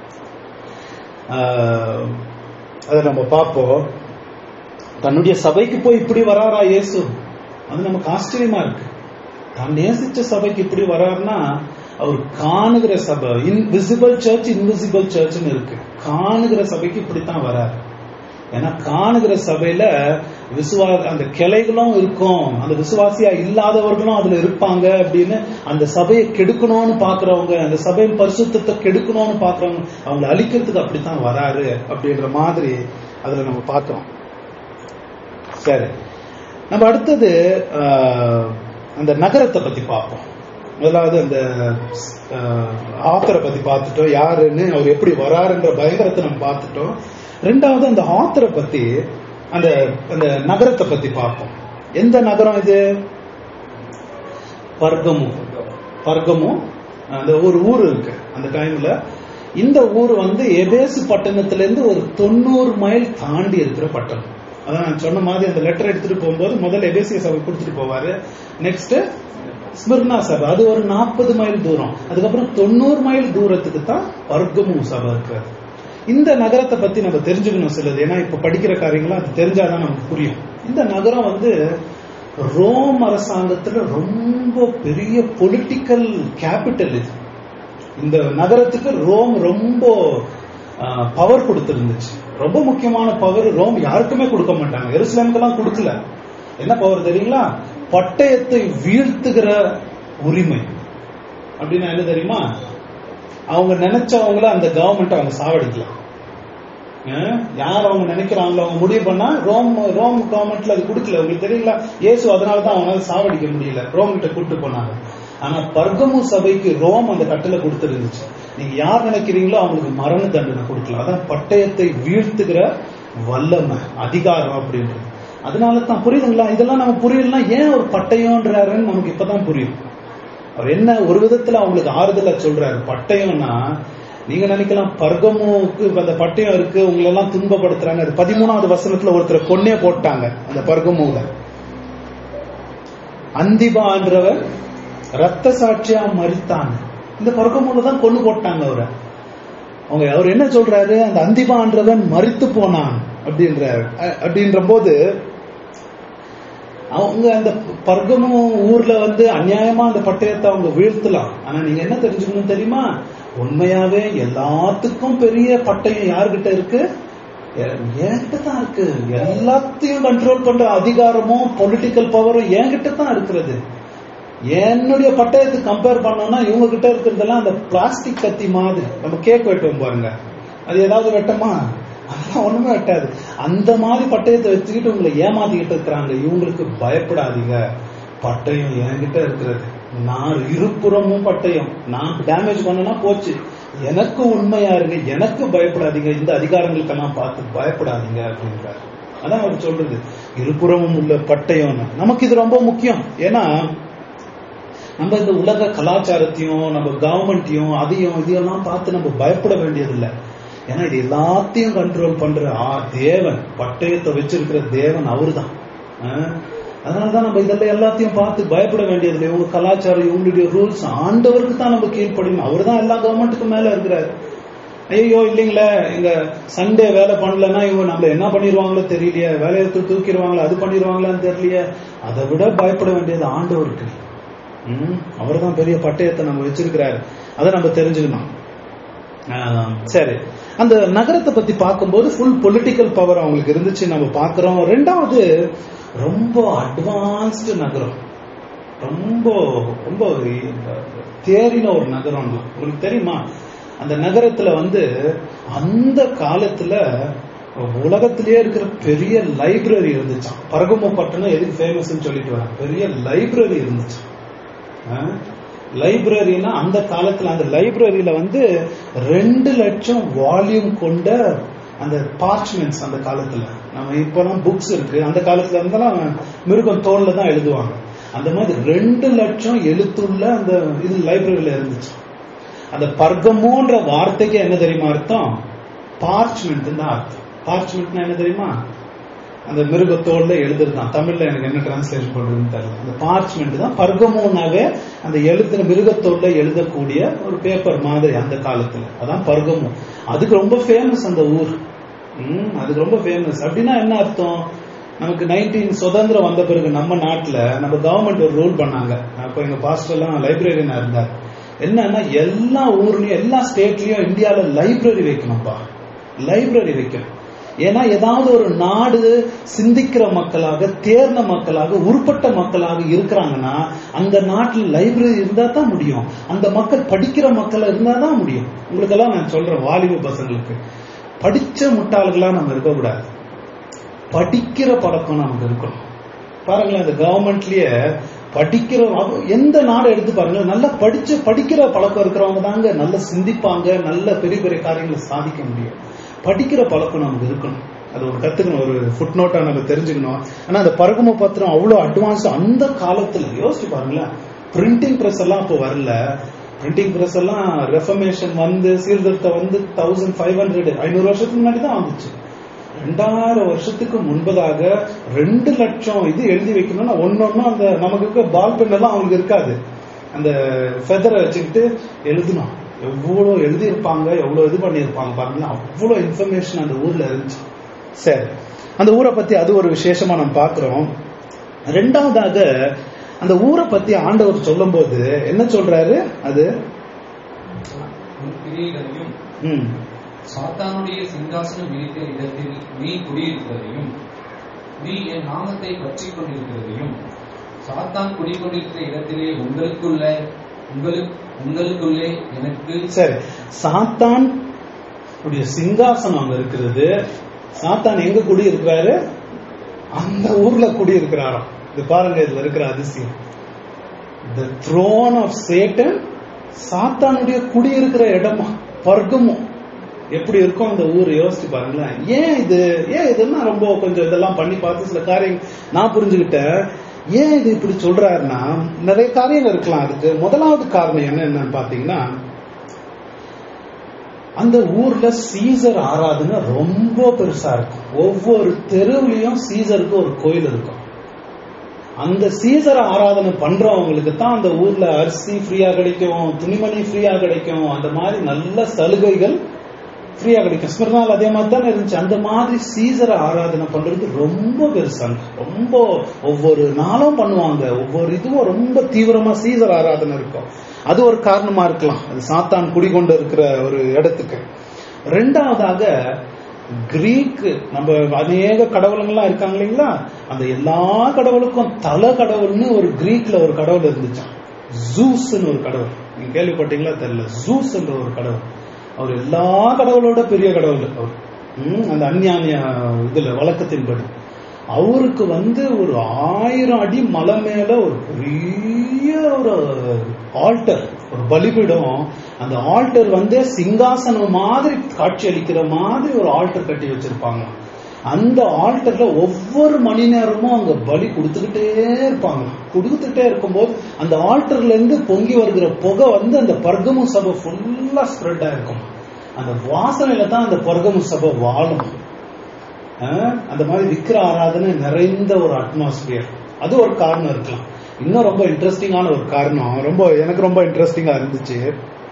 [SPEAKER 1] ஆஹ், அதை நம்ம பார்ப்போம் தன்னுடைய சபைக்கு போய் இப்படி வராரா இயேசு அது நமக்கு ஆச்சரியமா இருக்கு தான் நேசிச்ச சபைக்கு இப்படி வராருன்னா அவர் காணுகிற சபை இன்விசிபிள் சர்ச் இன்விசிபிள் சர்ச்னு இருக்கு காணுகிற சபைக்கு இப்படித்தான் வராரு ஏன்னா காணுகிற சபையில விசுவா அந்த கிளைகளும் இருக்கும் அந்த விசுவாசியா இல்லாதவர்களும் அதுல இருப்பாங்க அப்படின்னு அந்த சபையை கெடுக்கணும்னு பாக்குறவங்க அந்த சபையின் பரிசுத்தத்தை கெடுக்கணும்னு பாக்குறவங்க அவங்களை அழிக்கிறதுக்கு அப்படித்தான் வராரு அப்படின்ற மாதிரி அதுல நம்ம பார்க்கிறோம் சரி நம்ம அடுத்தது ஆஹ், அந்த நகரத்தை பத்தி பார்ப்போம் முதலாவது அந்த ஆத்தரை பத்தி பார்த்துட்டோம் யாருன்னு அவர் எப்படி வராருன்ற பயங்கரத்தை நம்ம பார்த்துட்டோம் ரெண்டாவது அந்த ஆத்தரை பத்தி அந்த அந்த நகரத்தை பத்தி பார்ப்போம் எந்த நகரம் இது பர்கமு பர்கமு அந்த ஒரு ஊர் இருக்கு அந்த டைம்ல இந்த ஊர் வந்து எபேசு பட்டணத்துல இருந்து ஒரு தொண்ணூறு மைல் தாண்டி இருக்கிற பட்டணம் அதான் நான் சொன்ன மாதிரி அந்த லெட்டர் எடுத்துட்டு போகும்போது முதல்ல எபேசிய சபை கொடுத்துட்டு போவாரு நெக்ஸ்ட் ஸ்மிர்னா சபை அது ஒரு நாற்பது மைல் தூரம் அதுக்கப்புறம் தொண்ணூறு மைல் தூரத்துக்கு தான் பர்கமு சபை இருக்கிறது இந்த நகரத்தை பத்தி நம்ம தெரிஞ்சுக்கணும் சிலது ஏன்னா இப்ப படிக்கிற காரியங்களும் அது தெரிஞ்சாதான் நமக்கு புரியும் இந்த நகரம் வந்து ரோம் அரசாங்கத்துல ரொம்ப பெரிய பொலிட்டிக்கல் கேபிட்டல் இது இந்த நகரத்துக்கு ரோம் ரொம்ப பவர் கொடுத்திருந்துச்சு ரொம்ப முக்கியமான பவர் ரோம் யாருக்குமே கொடுக்க மாட்டாங்க எருசலேமுக்கெல்லாம் கொடுக்கல என்ன பவர் தெரியுங்களா பட்டயத்தை வீழ்த்துகிற உரிமை அப்படின்னா என்ன தெரியுமா அவங்க நினைச்சவங்கள அந்த கவர்மெண்ட் அவங்க சாவடிக்கலாம் அஹ் யார் அவங்க நினைக்கிறாங்களோ அவங்க முடிவு பண்ணா ரோம் ரோம் கவர்மெண்ட்ல அது கொடுக்கல உங்களுக்கு தெரியல இயேசு அதனால தான் அவங்களால சாவடிக்க முடியல ரோம் கிட்ட கூட்டு போனாங்க ஆனா பர்கமு சபைக்கு ரோம் அந்த கட்டளை கொடுத்துருந்துச்சு நீங்க யார் நினைக்கிறீங்களோ அவங்களுக்கு மரண தண்டனை கொடுக்கலாம் அதான் பட்டயத்தை வீழ்த்துகிற வல்லமை அதிகாரம் அப்படின்றது அதனால தான் புரியுதுங்களா இதெல்லாம் நம்ம புரியலாம் ஏன் ஒரு பட்டயம்ன்றாருன்னு நமக்கு இப்பதான் புரியும் அவர் என்ன ஒரு விதத்துல அவங்களுக்கு ஆறுதலா சொல்றாரு பட்டயம்னா நீங்க நினைக்கலாம் பர்கமுக்கு அந்த பட்டயம் இருக்கு உங்களை எல்லாம் துன்பப்படுத்துறாங்க அது பதிமூணாவது வசனத்துல ஒருத்தரை கொன்னே போட்டாங்க அந்த பர்கமுல அந்திபான்றவர் ரத்த சாட்சியா மறித்தாங்க இந்த பர்கமுல தான் கொண்டு போட்டாங்க அவரை அவங்க அவர் என்ன சொல்றாரு அந்த அந்திபான்றவன் மறித்து போனான் அப்படின்றாரு அ- அப்படின்ற போது அவங்க அந்த பர்கமும் ஊர்ல வந்து அநியாயமா அந்த பட்டயத்தை அவங்க வீழ்த்தலாம் ஆனா நீங்க என்ன தெரிஞ்சுக்கணும் தெரியுமா உண்மையாவே எல்லாத்துக்கும் பெரிய பட்டயம் யார்கிட்ட இருக்கு எ- என்கிட்ட தான் இருக்கு எல்லாத்தையும் கண்ட்ரோல் பண்ற அதிகாரமும் பொலிட்டிக்கல் பவரும் என்கிட்ட தான் இருக்கிறது என்னுடைய பட்டயத்தை கம்பேர் பண்ணோம்னா இவங்க கிட்ட இருக்கிறதெல்லாம் அந்த பிளாஸ்டிக் கத்தி மாதிரி நம்ம கேக் வெட்டுவோம் பாருங்க அது ஏதாவது வெட்டமா அதெல்லாம் ஒண்ணுமே வெட்டாது அந்த மாதிரி பட்டயத்தை வச்சுக்கிட்டு உங்களை ஏமாத்திக்கிட்டு இருக்கிறாங்க இவங்களுக்கு பயப்படாதீங்க பட்டயம் என்கிட்ட இருக்கிறது நான் இருபுறமும் பட்டயம் நான் டேமேஜ் பண்ணனா போச்சு எனக்கு உண்மையா இருங்க எனக்கு பயப்படாதீங்க இந்த அதிகாரங்களுக்கெல்லாம் பார்த்து பயப்படாதீங்க அப்படின்றாரு அதான் அவர் சொல்றது இருபுறமும் உள்ள பட்டயம் நமக்கு இது ரொம்ப முக்கியம் ஏன்னா நம்ம இந்த உலக கலாச்சாரத்தையும் நம்ம கவர்மெண்ட்டையும் அதையும் இதையெல்லாம் பார்த்து நம்ம பயப்பட வேண்டியதில்லை ஏன்னா இது எல்லாத்தையும் கண்ட்ரோல் பண்ற ஆ தேவன் பட்டயத்தை வச்சிருக்கிற தேவன் அவர்தான் ஆஹ் அதனாலதான் நம்ம இதெல்லாம் எல்லாத்தையும் பார்த்து பயப்பட வேண்டியதில்லை இவங்க கலாச்சாரம் இவங்களுடைய ரூல்ஸ் ஆண்டவருக்கு தான் நம்ம கீழ்ப்படியும் அவர் தான் எல்லா கவர்மெண்ட்டுக்கும் மேல இருக்கிறாரு ஐயோ இல்லைங்களே இங்க சண்டே வேலை பண்ணலன்னா இவங்க நம்மள என்ன பண்ணிடுவாங்களோ தெரியலையே வேலையை தூ- தூக்கிடுவாங்களா அது பண்ணிடுவாங்களான்னு தெரியலையே அதை விட பயப்பட வேண்டியது ஆண்டவருக்கு ம் அவர் தான் பெரிய பட்டயத்தை நம்ம வச்சிருக்கிறாரு அதை நம்ம தெரிஞ்சுக்கணும் ஆஹ், சரி அந்த நகரத்தை பத்தி பார்க்கும்போது ஃபுல் பொலிட்டிக்கல் பவர் அவங்களுக்கு இருந்துச்சு நம்ம பார்க்கிறோம் ரெண்டாவது ரொம்ப அட்வான்ஸ்டு நகரம் ரொம்ப ரொம்ப தேறின ஒரு நகரம் தான். உங்களுக்கு தெரியுமா அந்த நகரத்துல வந்து அந்த காலத்துல உலகத்திலேயே இருக்கிற பெரிய லைப்ரரி இருந்துச்சாம் பரகும பட்டணம் எதுக்கு ஃபேமஸ்ன்னு சொல்லிட்டு வரேன் பெரிய லைப்ரரி இருந்துச்சு லைப்ரரினா அந்த காலத்துல அந்த லைப்ரரியில வந்து ரெண்டு லட்சம் வால்யூம் கொண்ட அந்த பார்ச்மெண்ட்ஸ் அந்த காலத்துல நம்ம இப்பெல்லாம் புக்ஸ் இருக்கு அந்த காலத்துல இருந்தெல்லாம் மிருகம் தோல்ல தான் எழுதுவாங்க அந்த மாதிரி ரெண்டு லட்சம் எழுத்துள்ள அந்த இது லைப்ரரியில இருந்துச்சு அந்த பர்கமோன்ற வார்த்தைக்கு என்ன தெரியுமா அர்த்தம் பார்ச்மெண்ட் தான் அர்த்தம் பார்ச்மெண்ட்னா என்ன தெரியுமா அந்த மிருகத்தோல்ல எழுதுறதுதான் தமிழ்ல எனக்கு என்ன டிரான்ஸ்லேஷன் பண்றதுன்னு தெரியல அந்த பார்ச்மெண்ட் தான் பர்கமோனாவே அந்த எழுத்துன மிருகத்தோல்ல எழுதக்கூடிய ஒரு பேப்பர் மாதிரி அந்த காலத்துல அதான் பர்கமோ அதுக்கு ரொம்ப ஃபேமஸ் அந்த ஊர் ம் அதுக்கு ரொம்ப ஃபேமஸ் அப்படின்னா என்ன அர்த்தம் நமக்கு நைன்டீன் சுதந்திரம் வந்த பிறகு நம்ம நாட்டுல நம்ம கவர்மெண்ட் ஒரு ரூல் பண்ணாங்க அப்போ எங்க பாஸ்டர் எல்லாம் லைப்ரரியனா இருந்தார் என்னன்னா எல்லா ஊர்லயும் எல்லா ஸ்டேட்லயும் இந்தியால லைப்ரரி வைக்கணும்ப்பா லைப்ரரி வைக்கணும் ஏன்னா ஏதாவது ஒரு நாடு சிந்திக்கிற மக்களாக தேர்ந்த மக்களாக உருப்பட்ட மக்களாக இருக்கிறாங்கன்னா அந்த நாட்டில் லைப்ரரி இருந்தா தான் முடியும் அந்த மக்கள் படிக்கிற மக்கள் இருந்தா தான் முடியும் உங்களுக்கெல்லாம் நான் சொல்றேன் வாலிப பசங்களுக்கு படிச்ச முட்டாள்களா நம்ம இருக்கக்கூடாது படிக்கிற பழக்கம் நமக்கு இருக்கணும் பாருங்களேன் இந்த கவர்மெண்ட்லயே படிக்கிற அவ- எந்த நாடு எடுத்து பாருங்க நல்லா படிச்சு படிக்கிற பழக்கம் இருக்கிறவங்க தாங்க நல்லா சிந்திப்பாங்க நல்ல பெரிய பெரிய காரியங்களை சாதிக்க முடியும் படிக்கிற பழக்கம் நமக்கு இருக்கணும் அது ஒரு கத்துக்கணும் ஒரு ஃபுட் நோட்டா நம்ம தெரிஞ்சுக்கணும் ஆனா அந்த பரகும பத்திரம் அவ்வளவு அட்வான்ஸ் அந்த காலத்துல யோசிச்சு பாருங்களேன் பிரிண்டிங் பிரஸ் எல்லாம் அப்போ வரல பிரிண்டிங் பிரஸ் எல்லாம் ரெஃபர்மேஷன் வந்து சீர்திருத்தம் வந்து தௌசண்ட் ஃபைவ் ஹண்ட்ரட் ஐநூறு வருஷத்துக்கு முன்னாடி தான் வந்துச்சு ரெண்டாயிரம் வருஷத்துக்கு முன்பதாக ரெண்டு லட்சம் இது எழுதி வைக்கணும்னா ஒன்னொன்னும் அந்த நமக்கு இருக்க பால் பென் எல்லாம் அவங்களுக்கு இருக்காது அந்த ஃபெதரை வச்சுக்கிட்டு எழுதணும் எவ்வளவு எழுதியிருப்பாங்க எவ்வளவு இது பண்ணியிருப்பாங்க பாருங்களேன் அவ்வளவு இன்ஃபர்மேஷன் அந்த ஊர்ல இருந்துச்சு சரி அந்த ஊரை பத்தி அது ஒரு விசேஷமா நம்ம பார்க்கிறோம் ரெண்டாவதாக அந்த ஊரை பத்தி ஆண்டவர் சொல்லும்போது என்ன சொல்றாரு அது
[SPEAKER 2] உன் கிரியைகளையும்
[SPEAKER 1] ம்
[SPEAKER 2] சாத்தானுடைய சிங்காசனம் விரித்த இடத்தில் நீ குடியிருக்கிறதையும் நீ என் நாமத்தை பற்றிக் கொண்டிருக்கிறதையும் சாத்தான் குடிக்கொண்டிருக்கிற இடத்திலே உங்களுக்குள்ள உங்களுக்கு உங்களுக்குள்ளே எனக்கு
[SPEAKER 1] சரி சாத்தான் உடைய சிங்காசனம் அங்க இருக்கிறது சாத்தான் எங்க குடி இருக்கிறாரு அந்த ஊர்ல குடி இருக்கிறாராம் இது பாருங்க இதுல இருக்கிற அதிசயம் த த்ரோன் ஆஃப் சேட்டன் சாத்தானுடைய குடி இருக்கிற இடமா பர்கமும் எப்படி இருக்கும் அந்த ஊர் யோசிச்சு பாருங்களேன் ஏன் இது ஏன் இதுன்னா ரொம்ப கொஞ்சம் இதெல்லாம் பண்ணி பார்த்து சில காரியம் நான் புரிஞ்சுக்கிட்டேன் ஏன் இது இப்படி சொல்றாருன்னா நிறைய காரியங்கள் இருக்கலாம் அதுக்கு முதலாவது காரணம் என்ன என்னன்னு பாத்தீங்கன்னா அந்த ஊர்ல சீசர் ஆராதனை ரொம்ப பெருசா இருக்கும் ஒவ்வொரு தெருவுலயும் சீசருக்கு ஒரு கோயில் இருக்கும் அந்த சீசர் ஆராதனை பண்றவங்களுக்கு தான் அந்த ஊர்ல அரிசி ஃப்ரீயா கிடைக்கும் துணிமணி ஃப்ரீயா கிடைக்கும் அந்த மாதிரி நல்ல சலுகைகள் ஃப்ரீயா கிடைக்கும் ஸ்மிருனால் அதே மாதிரி தானே இருந்துச்சு அந்த மாதிரி சீசரை ஆராதனை பண்றது ரொம்ப பெருசாங்க ரொம்ப ஒவ்வொரு நாளும் பண்ணுவாங்க ஒவ்வொரு இதுவும் ரொம்ப தீவிரமா சீசர் ஆராதனை இருக்கும் அது ஒரு காரணமா இருக்கலாம் அது சாத்தான் குடிகொண்டு இருக்கிற ஒரு இடத்துக்கு ரெண்டாவதாக கிரீக் நம்ம அநேக கடவுளுங்கெல்லாம் இருக்காங்க இல்லைங்களா அந்த எல்லா கடவுளுக்கும் தல கடவுள்னு ஒரு கிரீக்ல ஒரு கடவுள் இருந்துச்சாம் ஜூஸ்ன்னு ஒரு கடவுள் நீங்க கேள்விப்பட்டீங்களா தெரியல ஜூஸ்ன்ற ஒரு கடவுள் அவர் எல்லா கடவுளோட பெரிய கடவுள் அவர் ம், அந்த அந்நியானிய இதுல வழக்கத்தின்படி அவருக்கு வந்து ஒரு ஆயிரம் அடி மலை மேல ஒரு பெரிய ஒரு ஆல்டர் ஒரு பலிபீடம் அந்த ஆல்டர் வந்து சிங்காசனம் மாதிரி காட்சி அளிக்கிற மாதிரி ஒரு ஆல்டர் கட்டி வச்சிருப்பாங்க அந்த ஆல்டர்ல ஒவ்வொரு மணி நேரமும் அவங்க பலி கொடுத்துக்கிட்டே இருப்பாங்க கொடுத்துட்டே இருக்கும்போது அந்த ஆல்டர்ல இருந்து பொங்கி வருகிற புகை வந்து அந்த பர்கமு சபை ஃபுல்லா ஸ்ப்ரெட் ஆயிருக்கும் அந்த வாசனையில தான் அந்த பர்கமு சபை வாழும் அஹ் அந்த மாதிரி விக்கிர ஆராதனை நிறைந்த ஒரு அட்மாஸ்பியர் அது ஒரு காரணம் இருக்கலாம் இன்னும் ரொம்ப இன்ட்ரெஸ்டிங்கான ஒரு காரணம் ரொம்ப எனக்கு ரொம்ப இன்ட்ரெஸ்டிங்கா இருந்துச்சு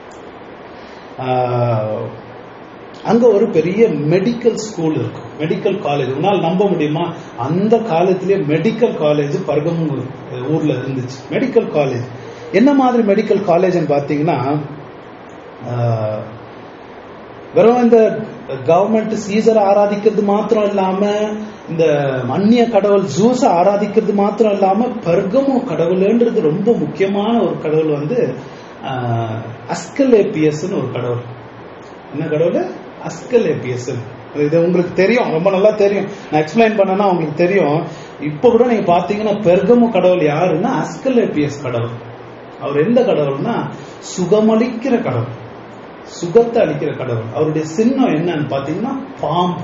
[SPEAKER 1] ஆஹ் அங்க ஒரு பெரிய மெடிக்கல் ஸ்கூல் இருக்கும் மெடிக்கல் காலேஜ் உன்னால் நம்ப முடியுமா அந்த காலத்திலேயே மெடிக்கல் காலேஜ் பர்கமூர் ஊர்ல இருந்துச்சு மெடிக்கல் காலேஜ் என்ன மாதிரி மெடிக்கல் காலேஜ்னு பாத்தீங்கன்னா ஆஹ் வெறும் இந்த கவர்மெண்ட் சீசரை ஆராதிக்கிறது மாத்திரம் இல்லாம இந்த அந்நிய கடவுள் ஜூஸ ஆராதிக்கிறது மாத்திரம் இல்லாம பெர்கமு கடவுள்ன்றது ரொம்ப முக்கியமான ஒரு கடவுள் வந்து அஸ்கலேபியஸ்னு ஒரு கடவுள் என்ன கடவுள் அஸ்கலேபியஸ் இது உங்களுக்கு தெரியும் ரொம்ப நல்லா தெரியும் நான் எக்ஸ்பிளைன் பண்ணனா உங்களுக்கு தெரியும் இப்ப கூட நீங்க பாத்தீங்கன்னா பெர்கமு கடவுள் யாருன்னா அஸ்கலேபியஸ் கடவுள் அவர் எந்த கடவுள்னா சுகமளிக்கிற கடவுள் சுகத்தை அளிக்கிற கடவுள் அவருடைய சின்னம் என்னன்னு பாத்தீங்கன்னா பாம்பு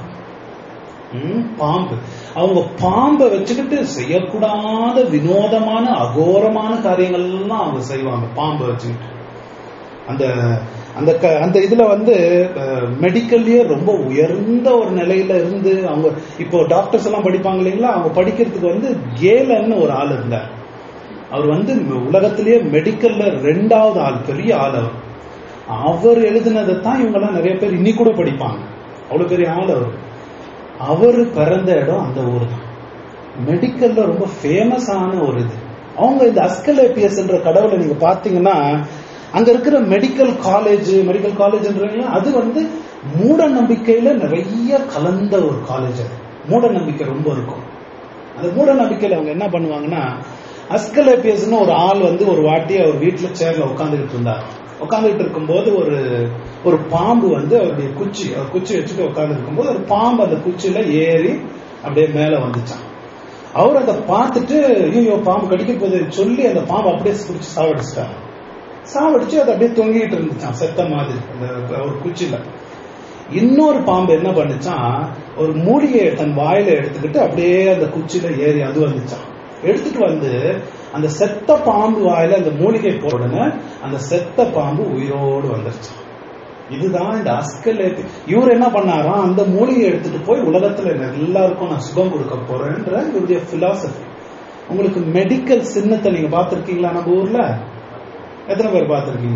[SPEAKER 1] ம், பாம்பு அவங்க பாம்பை வச்சுக்கிட்டு செய்யக்கூடாத வினோதமான அகோரமான காரியங்கள்லாம் அவங்க செய்வாங்க பாம்பை வச்சுக்கிட்டு அந்த அந்த க- அந்த இதுல வந்து மெடிக்கல்லயே ரொம்ப உயர்ந்த ஒரு நிலையில இருந்து அவங்க இப்போ டாக்டர்ஸ் எல்லாம் படிப்பாங்க இல்லைங்களா அவங்க படிக்கிறதுக்கு வந்து கேலன்னு ஒரு ஆள் இருந்தார் அவர் வந்து உலகத்திலேயே மெடிக்கல்ல ரெண்டாவது ஆள் பெரிய ஆள் அவர் அவர் எழுதினதை தான் இவங்க எல்லாம் நிறைய பேர் இன்னி கூட படிப்பாங்க அவ்வளவு பெரிய ஆள் அவர் அவர் பிறந்த இடம் அந்த ஊர் தான் மெடிக்கல்ல ரொம்ப ஃபேமஸான ஒரு இது அவங்க இந்த அஸ்கலேபியஸ் என்ற கடவுளை நீங்க பாத்தீங்கன்னா அங்க இருக்கிற மெடிக்கல் காலேஜ் மெடிக்கல் காலேஜ்ன்றீங்களா அது வந்து மூட நம்பிக்கையில நிறைய கலந்த ஒரு காலேஜ் அது மூட நம்பிக்கை ரொம்ப இருக்கும் அந்த மூட நம்பிக்கையில அவங்க என்ன பண்ணுவாங்கன்னா அஸ்கலேபியஸ்னு ஒரு ஆள் வந்து ஒரு வாட்டி அவர் வீட்டுல சேர்ல உட்காந்துக்கிட்டு இருந்தார் உட்காந்துக்கிட்டு இருக்கும்போது ஒரு ஒரு பாம்பு வந்து அவருடைய குச்சி அவர் குச்சி வச்சுட்டு உட்கார்ந்து இருக்கும்போது ஒரு பாம்பு அந்த குச்சியில ஏறி அப்படியே மேல வந்துச்சான் அவர் அதை பார்த்துட்டு ஐயோ பாம்பு கடிக்க போகுதுன்னு சொல்லி அந்த பாம்பு அப்படியே பிடிச்சி சாவடிச்சிட்டார் சாவடிச்சு அது அப்படியே தொங்கிட்டு இருந்துச்சான் செத்த மாதிரி அந்த ஒரு குச்சியில இன்னொரு பாம்பு என்ன பண்ணுச்சான் ஒரு மூலிகையை தன் வாயில எடுத்துக்கிட்டு அப்படியே அந்த குச்சியில ஏறி அது வந்துச்சான் எடுத்துட்டு வந்து அந்த செத்த பாம்பு வாயில அந்த மூலிகை போட்ட உடனே அந்த செத்த பாம்பு உயிரோடு வந்துருச்சான் இதுதான் இந்த அஸ்கலேட் இவர் என்ன பண்ணாராம் அந்த மூலிகை எடுத்துட்டு போய் உலகத்துல எல்லாருக்கும் நான் சுகம் கொடுக்க போறேன்ற இவருடைய பிலாசபி உங்களுக்கு மெடிக்கல் சின்னத்தை நீங்க பார்த்திருக்கீங்களா நம்ம ஊர்ல எத்தனை பேர் பார்த்திருக்கீங்க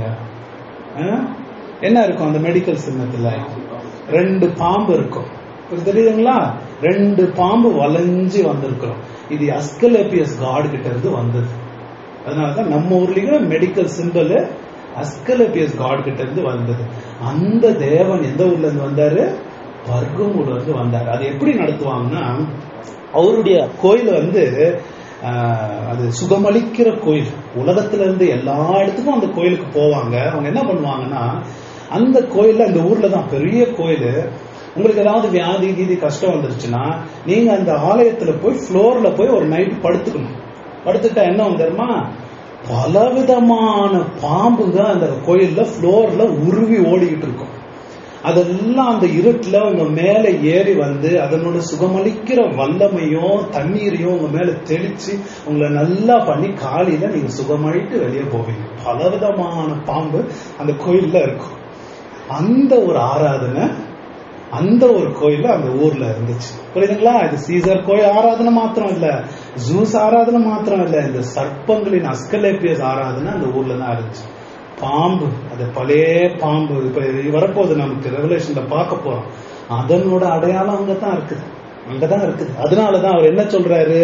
[SPEAKER 1] ஆ? என்ன இருக்கும் அந்த மெடிக்கல் சின்னத்துல ரெண்டு பாம்பு இருக்கும் இது தெரியுதுங்களா ரெண்டு பாம்பு வளைஞ்சு வந்திருக்கிறோம் இது அஸ்கலேபியஸ் காட் கிட்ட இருந்து வந்தது அதனாலதான் நம்ம ஊர்லயும் மெடிக்கல் சிம்பிள் அஸ்கலேபியஸ் காட் கிட்ட இருந்து வந்தது அந்த தேவன் எந்த ஊர்ல இருந்து வந்தாரு பர்கமூர்ல இருந்து வந்தாரு அது எப்படி நடத்துவாங்கன்னா அவருடைய கோயில் வந்து ஆஹ், அது சுகமளிக்கிற கோயில் உலகத்துல இருந்து எல்லா இடத்துக்கும் அந்த கோயிலுக்கு போவாங்க அவங்க என்ன பண்ணுவாங்கன்னா அந்த கோயில்ல அந்த ஊர்ல தான் பெரிய கோயில் உங்களுக்கு ஏதாவது வியாதி கீதி கஷ்டம் வந்துருச்சுன்னா நீங்க அந்த ஆலயத்துல போய் ஃப்ளோர்ல போய் ஒரு நைட் படுத்துக்கணும் படுத்துட்டா என்ன வந்து தெரியுமா பலவிதமான பாம்புங்க அந்த கோயில்ல ஃப்ளோர்ல உருவி ஓடிக்கிட்டு இருக்கும் அதெல்லாம் அந்த இருட்டுல உங்க மேல ஏறி வந்து அதனோட சுகமளிக்கிற வல்லமையும் தண்ணீரையும் உங்க மேல தெளிச்சு உங்களை நல்லா பண்ணி காலையில நீங்க சுகமளிட்டு வெளியே போவீங்க பலவிதமான பாம்பு அந்த கோயில்ல இருக்கும் அந்த ஒரு ஆராதனை அந்த ஒரு கோயில் அந்த ஊர்ல இருந்துச்சு புரியுதுங்களா இது சீசர் கோயில் ஆராதனை மாத்திரம் இல்ல ஜூஸ் ஆராதனை மாத்திரம் இல்ல இந்த சர்ப்பங்களின் அஸ்கலேபியஸ் ஆராதனை அந்த ஊர்ல தான் இருந்துச்சு பாம்பு அது பழைய பாம்பு இப்ப வரப்போகுது நமக்கு ரெவலேஷன்ல பார்க்க போறோம் அதனோட அடையாளம் அங்கதான் இருக்குது அங்கதான் இருக்குது அதனாலதான் அவர் என்ன சொல்றாரு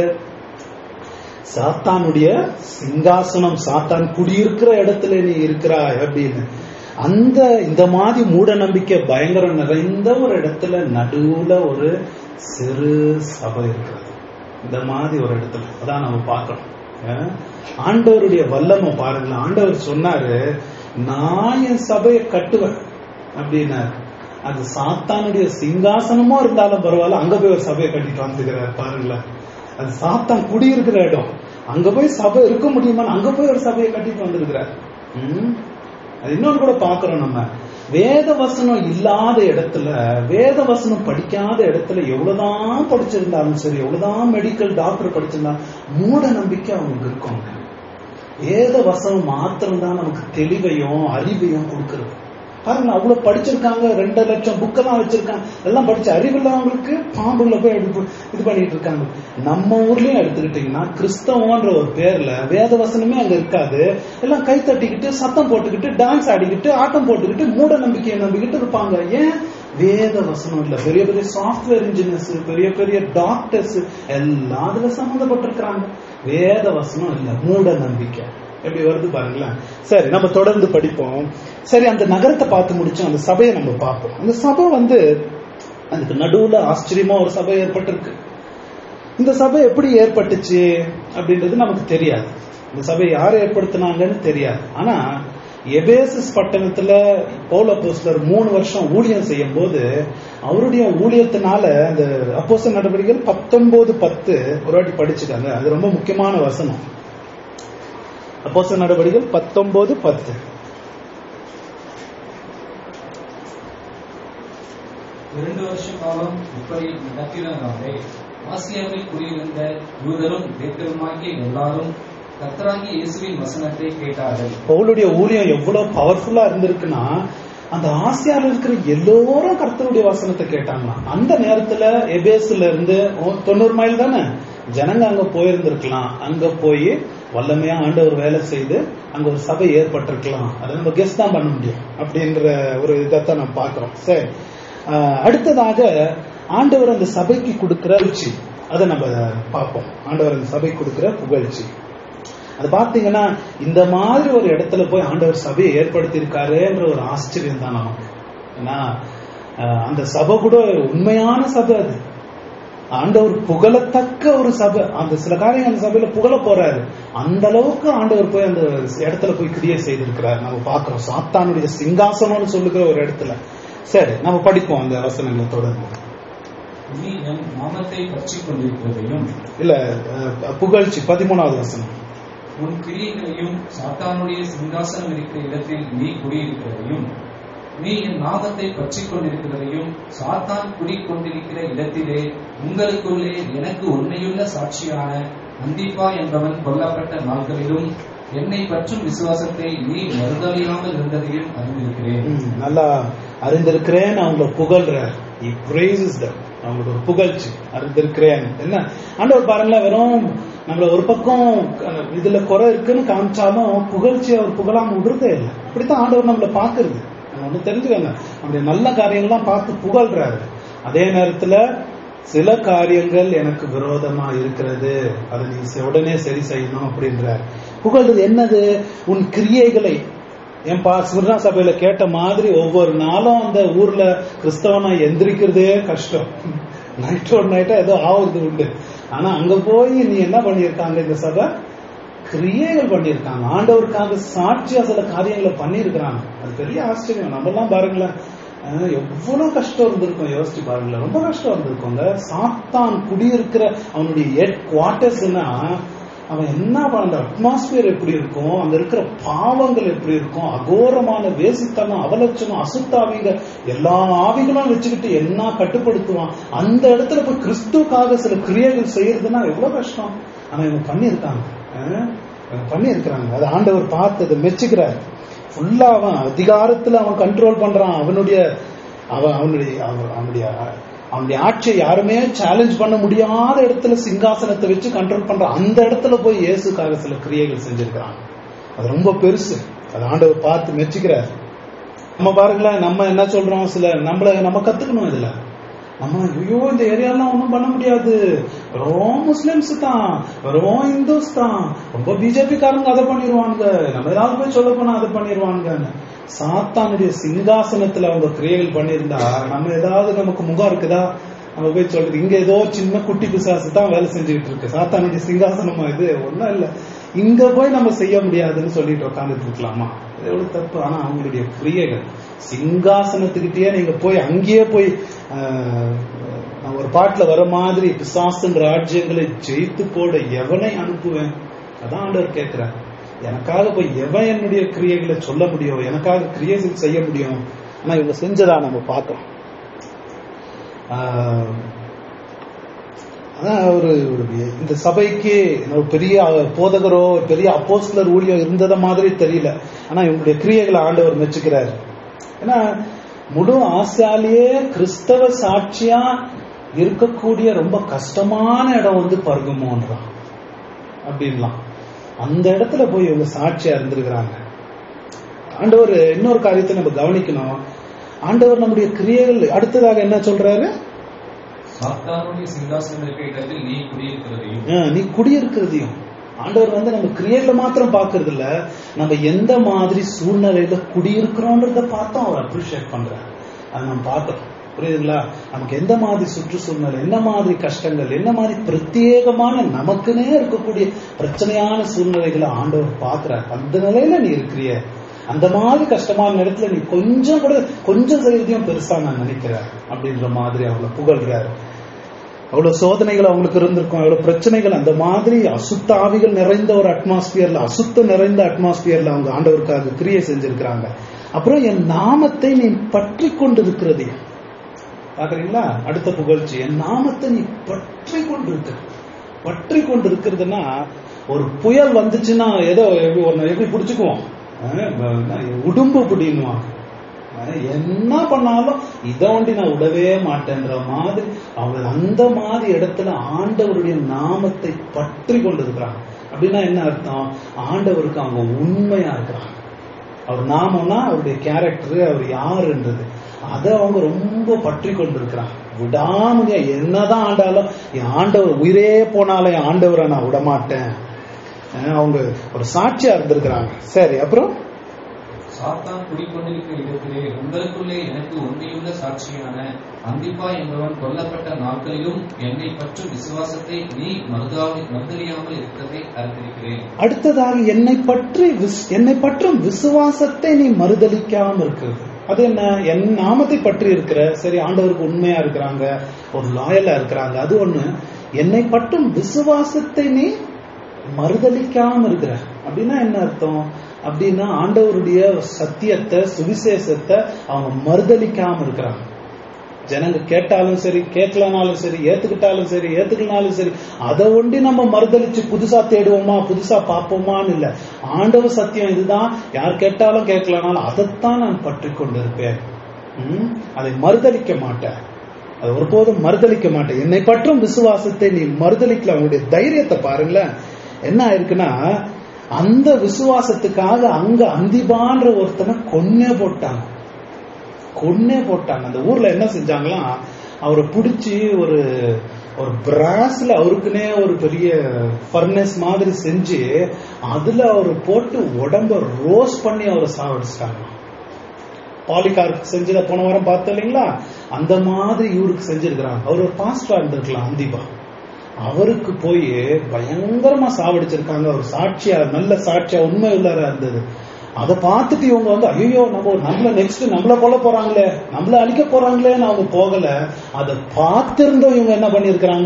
[SPEAKER 1] சாத்தானுடைய சிங்காசனம் சாத்தான் குடியிருக்கிற இடத்துல நீ இருக்கிறாய் அப்படின்னு அந்த இந்த மாதிரி மூட நம்பிக்கை பயங்கரம் நிறைந்த ஒரு இடத்துல நடுவுல ஒரு சிறு சபை இருக்கிறது இந்த மாதிரி ஒரு இடத்துல அதான் நம்ம பார்க்கணும் அஹ் ஆண்டவருடைய வல்லமை பாருங்களேன் ஆண்டவர் சொன்னாரு நான் என் சபையை கட்டுவேன் அப்படின்னாரு அது சாத்தானுடைய சிங்காசனமும் இருந்தாலும் பரவாயில்ல அங்க போய் ஒரு சபையை கட்டிட்டு வந்துக்கிறார் பாருங்களேன் அது சாத்தான் குடியிருக்கிற இடம் அங்க போய் சபை இருக்க முடியுமா அங்க போய் ஒரு சபையை கட்டிட்டு வந்திருக்கிறார் ம்? அது இன்னொன்னு கூட பாக்குறோம் நம்ம வேத வசனம் இல்லாத இடத்துல வேத வசனம் படிக்காத இடத்துல எவ்வளவுதான் படிச்சிருந்தாலும் சரி எவ்வளவுதான் மெடிக்கல் டாக்டர் படிச்சிருந்தாலும் மூட நம்பிக்கை அவங்களுக்கு இருக்கும் வேத வசனம் மாத்திரம்தான் நமக்கு தெளிவையும் அறிவையும் கொடுக்கிறது பாருங்க அவ்வளவு படிச்சிருக்காங்க ரெண்டு லட்சம் புக்கெல்லாம் வச்சிருக்காங்க எல்லாம் படிச்ச அறிவில்லாதவங்களுக்கு பாம்புல போய் எடுப்பு- இது பண்ணிட்டு இருக்காங்க நம்ம ஊர்லயும் எடுத்துக்கிட்டீங்கன்னா கிறிஸ்தவன்ற ஒரு பேர்ல வேத வசனமே அங்க இருக்காது எல்லாம் கை தட்டிக்கிட்டு சத்தம் போட்டுக்கிட்டு டான்ஸ் ஆடிக்கிட்டு ஆட்டம் போட்டுக்கிட்டு மூட நம்பிக்கையை நம்பிக்கிட்டு இருப்பாங்க ஏன் வேத வசனம் இல்ல பெரிய பெரிய சாஃப்ட்வேர் இன்ஜினியர்ஸ் பெரிய பெரிய டாக்டர்ஸ் எல்லாம் அதுல சம்மந்தப்பட்டிருக்கிறாங்க வேத வசனம் இல்ல மூட நம்பிக்கை எப்படி வருது பாருங்களேன் சரி நம்ம தொடர்ந்து படிப்போம் சரி அந்த நகரத்தை பார்த்து முடிச்சோம் அந்த சபையை நம்ம பார்ப்போம் அந்த சபை வந்து அதுக்கு நடுவுல ஆச்சரியமா ஒரு சபை ஏற்பட்டிருக்கு இந்த சபை எப்படி ஏற்பட்டுச்சு அப்படின்றது நமக்கு தெரியாது இந்த சபை யார் ஏற்படுத்தினாங்கன்னு தெரியாது ஆனா எபேசஸ் பட்டணத்துல பவுல் அப்போஸ்தலர் மூணு வருஷம் ஊழியம் செய்யும் போது அவருடைய ஊழியத்தினால அந்த அப்போஸ்தலர் நடவடிக்கைகள் பத்தொன்பது பத்து ஒரு வாட்டி படிச்சுக்காங்க அது ரொம்ப முக்கியமான வசனம் அப்போஸ்தலர் நடவடிக்கைகள் பத்தொன்பது பத்து
[SPEAKER 2] இரண்டு வருஷ காலம் இப்படி நடக்கிறதாலே ஆசியாவில் குடியிருந்த யூதரும் கிரேக்கருமாகிய எல்லாரும் கர்த்தராகிய இயேசுவின் வசனத்தை கேட்டார்கள்
[SPEAKER 1] பவுலுடைய ஊழியம் எவ்வளவு பவர்ஃபுல்லா இருந்திருக்குன்னா அந்த ஆசியால இருக்கிற எல்லோரும் கர்த்தருடைய வசனத்தை கேட்டாங்களாம் அந்த நேரத்துல எபேஸ்ல இருந்து ஓ, தொண்ணூறு மைல் தானே ஜனங்க அங்க போயிருந்திருக்கலாம் அங்க போய் வல்லமையா ஆண்டவர் வேலை செய்து அங்க ஒரு சபை ஏற்பட்டிருக்கலாம் அதை நம்ம கெஸ் தான் பண்ண முடியும் அப்படின்ற ஒரு இதைத்தான் நம்ம பார்க்கிறோம் சரி ஆஹ், அடுத்ததாக ஆண்டவர் அந்த சபைக்கு கொடுக்கிற புகழ்ச்சி அதை நம்ம பார்ப்போம் ஆண்டவர் அந்த சபைக்கு கொடுக்கிற புகழ்ச்சி அது பாத்தீங்கன்னா இந்த மாதிரி ஒரு இடத்துல போய் ஆண்டவர் சபையை ஏற்படுத்தி இருக்காருன்ற ஒரு ஆச்சரியம் தான் நமக்கு ஏன்னா அஹ், அந்த சபை கூட உண்மையான சபை அது ஆண்டவர் புகழத்தக்க ஒரு சபை அந்த சில காரியம் அந்த சபையில புகழ போறாரு அந்த அளவுக்கு ஆண்டவர் போய் அந்த இடத்துல போய் கிரியை செய்திருக்கிறார் நம்ம பார்க்கிறோம் சாத்தானுடைய சிங்காசனம்னு சொல்லுகிற ஒரு இடத்துல சரி நம்ம படிப்போம் அந்த வசனங்களை தொடர்ந்து
[SPEAKER 2] நீ என் நாமத்தை பற்றிக் கொண்டிருக்கிறதையும்
[SPEAKER 1] இல்ல அஹ், புகழ்ச்சி பதிமூணாவது வசனம்
[SPEAKER 2] உன் கிரியைகளையும் சாத்தானுடைய சிங்காசனம் இருக்கிற இடத்தில் நீ குடியிருக்கிறதையும் நீ என் நாமத்தை பற்றிக் கொண்டிருக்கிறதையும் சாத்தான் குடிக்கொண்டிருக்கிற இடத்திலே உங்களுக்குள்ளே எனக்கு உண்மையுள்ள சாட்சியான அந்திப்பா என்பவன் கொல்லப்பட்ட நாட்களிலும் என்னை பற்றும் விசுவாசத்தை நீ மறுதலியாமல் இருந்ததையும் அறிந்திருக்கிறேன்
[SPEAKER 1] ம், நல்லா அறிந்திருக்கிறேன் அவங்கள புகழ்றார் he praises them அவங்களோட ஒரு புகழ்ச்சி அறிந்திருக்கிறேன் என்ன ஆண்டவர் பாருங்களேன் வெறும் நம்மள ஒரு பக்கம் அஹ், இதுல குறை இருக்குன்னு காமிச்சாலும் புகழ்ச்சி அவர் புகழாம விடுறதே இல்லை அப்படித்தான் ஆண்டவர் நம்மள பாக்குறது நம்ம ஒண்ணு தெரிஞ்சுக்கோங்க நம்முடைய நல்ல காரியங்கள்லாம் பார்த்து புகழ்றாரு அதே நேரத்துல சில காரியங்கள் எனக்கு விரோதமா இருக்கிறது அதை நீ செ- உடனே சரி செய்யணும் அப்படின்றார் புகழ்றது என்னது உன் கிரியைகளை என் பா சுர்ணா சபையில கேட்ட மாதிரி ஒவ்வொரு நாளும் அந்த ஊர்ல கிறிஸ்தவனா எந்திரிக்கிறதே கஷ்டம் நைட்டோட நைட்டா ஏதோ ஆகுறது உண்டு ஆனா அங்க போய் நீ என்ன பண்ணியிருக்காங்க இந்த சபை கிரியைகள் பண்ணியிருக்காங்க ஆண்டவருக்காக சாட்சியா சில காரியங்களை பண்ணியிருக்கிறாங்க அது பெரிய ஆச்சரியம் நம்ம எல்லாம் பாருங்களேன் அஹ், எவ்வளவு கஷ்டம் இருந்திருக்கும் யோசிச்சு பாருங்களேன் ரொம்ப கஷ்டம் இருந்திருக்குங்க சாத்தான் குடியிருக்கிற அவனுடைய ஹெட் குவார்டர்ஸ்னா அவன் என்ன பண்ண அந்த அட்மாஸ்பியர் எப்படி இருக்கும் அங்க இருக்கிற பாவங்கள் எப்படி இருக்கும் அகோரமான வேசித்தனம் அவலட்சணம் அசுத்தாவிங்க எல்லா ஆவிகளும் வச்சுக்கிட்டு என்ன கட்டுப்படுத்துவான் அந்த இடத்துல போய் கிறிஸ்துக்காக சில கிரியைகள் செய்யறதுன்னா எவ்வளவு கஷ்டம் ஆனா இவங்க பண்ணியிருக்காங்க அஹ், இவங்க பண்ணியிருக்கிறாங்க அதை ஆண்டவர் பார்த்து அதை மெச்சுக்கிறார் ஃபுல்லா அவன் அதிகாரத்துல அவன் கண்ட்ரோல் பண்றான் அவனுடைய அவன் அவனுடைய அவன் அவனுடைய அவனுடைய ஆட்சியை யாருமே சேலஞ்ச் பண்ண முடியாத இடத்துல சிங்காசனத்தை வச்சு கண்ட்ரோல் பண்றான் அந்த இடத்துல போய் இயேசுக்காக சில கிரியைகள் செஞ்சிருக்கிறான் அது ரொம்ப பெருசு அது ஆண்டவர் பார்த்து மெச்சுக்கிறார் நம்ம பாருங்களேன் நம்ம என்ன சொல்றோம் சில நம்மள நம்ம கத்துக்கணும் இதுல நம்ம ஐயோ இந்த ஏரியாலாம் ஒண்ணும் பண்ண முடியாது வெறும் முஸ்லிம்ஸ் தான் வெறும் இந்துஸ் தான் ரொம்ப பிஜேபி காரங்க அதை பண்ணிடுவானுங்க நம்ம ஏதாவது போய் சொல்ல போனா அதை பண்ணிடுவானுங்கன்னு சாத்தானுடைய சிங்காசனத்துல அவங்க கிரியைகள் பண்ணியிருந்தா நம்ம ஏதாவது நமக்கு முகம் இருக்குதா நம்ம போய் சொல்றது இங்க ஏதோ சின்ன குட்டி பிசாசு தான் வேலை செஞ்சுக்கிட்டு இருக்கு சாத்தானுடைய சிங்காசனமா இது ஒண்ணும் இல்ல இங்க போய் நம்ம செய்ய முடியாதுன்னு சொல்லிட்டு உட்காந்துட்டு இருக்கலாமா இது எவ்வளவு தப்பு ஆனா அவங்களுடைய கிரியைகள் சிங்காசனத்துக்கிட்டே நீங்க போய் அங்கேயே போய் ஆஹ், நான் ஒரு பாட்டுல வர மாதிரி பிசாசன் ராஜ்யங்களை ஜெயித்து போட எவனை அனுப்புவேன் அதான் ஆண்டவர் கேட்கிறார் எனக்காக போய் எவன் என்னுடைய கிரியைகளை சொல்ல முடியும் எனக்காக கிரியைகள் செய்ய முடியும் ஆனா இவங்க செஞ்சதா நம்ம பார்க்கிறோம் ஆஹ், அதான் ஒரு ஒரு இந்த சபைக்கு ஒரு பெரிய போதகரோ ஒரு பெரிய அப்போஸ்தலர் ஊழியம் இருந்தத மாதிரி தெரியல ஆனா இவங்களுடைய கிரியைகளை ஆண்டவர் மெச்சுக்கிறார் ஏன்னா முழு ஆசியாலேயே கிறிஸ்தவ சாட்சியா இருக்கக்கூடிய ரொம்ப கஷ்டமான இடம் வந்து பர்கமோன்றான் அப்படின்லாம் அந்த இடத்துல போய் இவங்க சாட்சியா இருந்திருக்கிறாங்க ஆண்டவர் இன்னொரு காரியத்தை நம்ம கவனிக்கணும் ஆண்டவர் நம்முடைய கிரியைகள் அடுத்ததாக என்ன சொல்றாரு
[SPEAKER 2] சாத்தானுடைய சிங்காசனம் இருக்க இடத்தில் நீ குடியிருக்கிறதையும்
[SPEAKER 1] ஆ, நீ குடியிருக்கிறதையும் ஆண்டவர் வந்து நம்ம கிரியையில மாத்திரம் பாக்குறது இல்ல நம்ம எந்த மாதிரி சூழ்நிலையில குடியிருக்கிறோன்றத பார்த்தும் அவர் அப்ரிஷியேட் பண்றார் அதை நம்ம பார்த்தோம் புரியுதுங்களா நமக்கு எந்த மாதிரி சுற்றுச்சூழ்நிலை என்ன மாதிரி கஷ்டங்கள் என்ன மாதிரி பிரத்யேகமான நமக்குன்னே இருக்கக்கூடிய பிரச்சனையான சூழ்நிலைகளை ஆண்டவர் பார்க்கிறார் அந்த நிலையில நீ இருக்கிறிய அந்த மாதிரி கஷ்டமான இடத்துல நீ கொஞ்சம் கூட கொஞ்சம் செய்யறதையும் பெருசா நான் நினைக்கிறேன் அப்படின்ற மாதிரி அவங்கள புகழ்றாரு அவ்வளவு சோதனைகள் அவங்களுக்கு இருந்திருக்கும் அவ்வளவு பிரச்சனைகள் அந்த மாதிரி அசுத்த ஆவிகள் நிறைந்த ஒரு அட்மாஸ்பியர்ல அசுத்தம் நிறைந்த அட்மாஸ்பியர்ல அவங்க ஆண்டவருக்காக கிரியை செஞ்சிருக்கிறாங்க அப்புறம் என் நாமத்தை நீ பற்றி கொண்டிருக்கிறதே பாக்குறீங்களா அடுத்த புகழ்ச்சி என் நாமத்தை நீ பற்றி கொண்டிருக்க பற்றி கொண்டு இருக்கிறதுனா ஒரு புயல் வந்துச்சுன்னா ஏதோ எப்படி ஒன்னு எப்படி பிடிச்சுக்குவோம் அஹ் உடும்பு பிடின்னுவாங்க அஹ் என்ன பண்ணாலும் இதை ஒண்டி நான் விடவே மாட்டேன்ற மாதிரி அவங்க அந்த மாதிரி இடத்துல ஆண்டவருடைய நாமத்தை பற்றி கொண்டிருக்கிறாங்க அப்படின்னா என்ன அர்த்தம் ஆண்டவருக்கு அவங்க உண்மையா இருக்கிறாங்க அவர் நாமம்னா அவருடைய கேரக்டர் அவர் யாருன்றது அதை அவங்க ரொம்ப பற்றி கொண்டிருக்கிறாங்க விடாம என்னதான் ஆண்டாலும் என் ஆண்டவர் உயிரே போனாலும் என் ஆண்டவரை நான் விடமாட்டேன் அஹ் அவங்க ஒரு சாட்சியா இருந்திருக்கிறாங்க சரி அப்புறம்
[SPEAKER 2] சாத்தான் குடிக்கொண்டிருக்கிற இடத்திலே உங்களுக்குள்ளே எனக்கு உண்மையுள்ள சாட்சியான அந்திப்பா என்பவன் கொல்லப்பட்ட நாட்களிலும் என்னை பற்றும் விசுவாசத்தை நீ மறுதாவி மறுதறியாமல் இருக்கிறதை அறிந்திருக்கிறேன்
[SPEAKER 1] அடுத்ததாக என்னை பற்றி விஸ்- என்னை பற்றும் விசுவாசத்தை நீ மறுதலிக்காம இருக்கிறது அது என்ன என் நாமத்தை பற்றி இருக்கிற சரி ஆண்டவருக்கு உண்மையா இருக்கிறாங்க ஒரு லாயலா இருக்கிறாங்க அது ஒண்ணு என்னை பற்றும் விசுவாசத்தை நீ மறுதலிக்காம இருக்கிற அப்படின்னா என்ன அர்த்தம் அப்படின்னா ஆண்டவருடைய சத்தியத்தை சுவிசேஷத்தை அவங்க மறுதலிக்காம இருக்கிறாங்க ஜனங்க கேட்டாலும் சரி கேட்கலனாலும் சரி ஏத்துக்கிட்டாலும் சரி ஏத்துக்கலனாலும் சரி அதை ஒண்டி நம்ம மறுதலிச்சு புதுசா தேடுவோமா புதுசா பார்ப்போமான்னு இல்ல ஆண்டவர் சத்தியம் இதுதான் யார் கேட்டாலும் கேட்கலனாலும் அதைத்தான் நான் பற்றி கொண்டிருப்பேன் ம்? அதை மறுதலிக்க மாட்டேன் அது ஒருபோதும் மறுதலிக்க மாட்டேன் என்னை பற்றும் விசுவாசத்தை நீ மறுதலிக்கல அவங்களுடைய தைரியத்தை பாருங்களேன் என்ன ஆயிருக்குன்னா அந்த விசுவாசத்துக்காக அங்க அந்திபான்ற ஒருத்தனை கொன்னே போட்டாங்க கொன்னே போட்டாங்க அந்த ஊர்ல என்ன செஞ்சாங்களாம் அவரை பிடிச்சி ஒரு ஒரு பிராஸ்ல அவருக்குன்னே ஒரு பெரிய ஃபர்னஸ் மாதிரி செஞ்சு அதுல அவர் போட்டு உடம்ப ரோஸ் பண்ணி அவரை சாவடிச்சிட்டாங்க பாலிகார்க்கு செஞ்சத போன வாரம் பார்த்தோம் இல்லைங்களா அந்த மாதிரி இவருக்கு செஞ்சிருக்கிறாங்க அவர் ஒரு பாஸ்டரா இருந்திருக்கலாம் அந்திபா அவருக்கு போய் பயங்கரமா சாவடிச்சிருக்காங்க அவர் சாட்சியா நல்ல சாட்சியா உண்மை உள்ளாரா இருந்தது அதை பார்த்துட்டு இவங்க வந்து ஐயோ நம்ம நம்மள நெக்ஸ்ட் நம்மள கொல்ல போறாங்களே நம்மள அழிக்க போறாங்களேன்னு அவங்க போகல அதை பார்த்திருந்தோம் இவங்க என்ன பண்ணிருக்கிறாங்க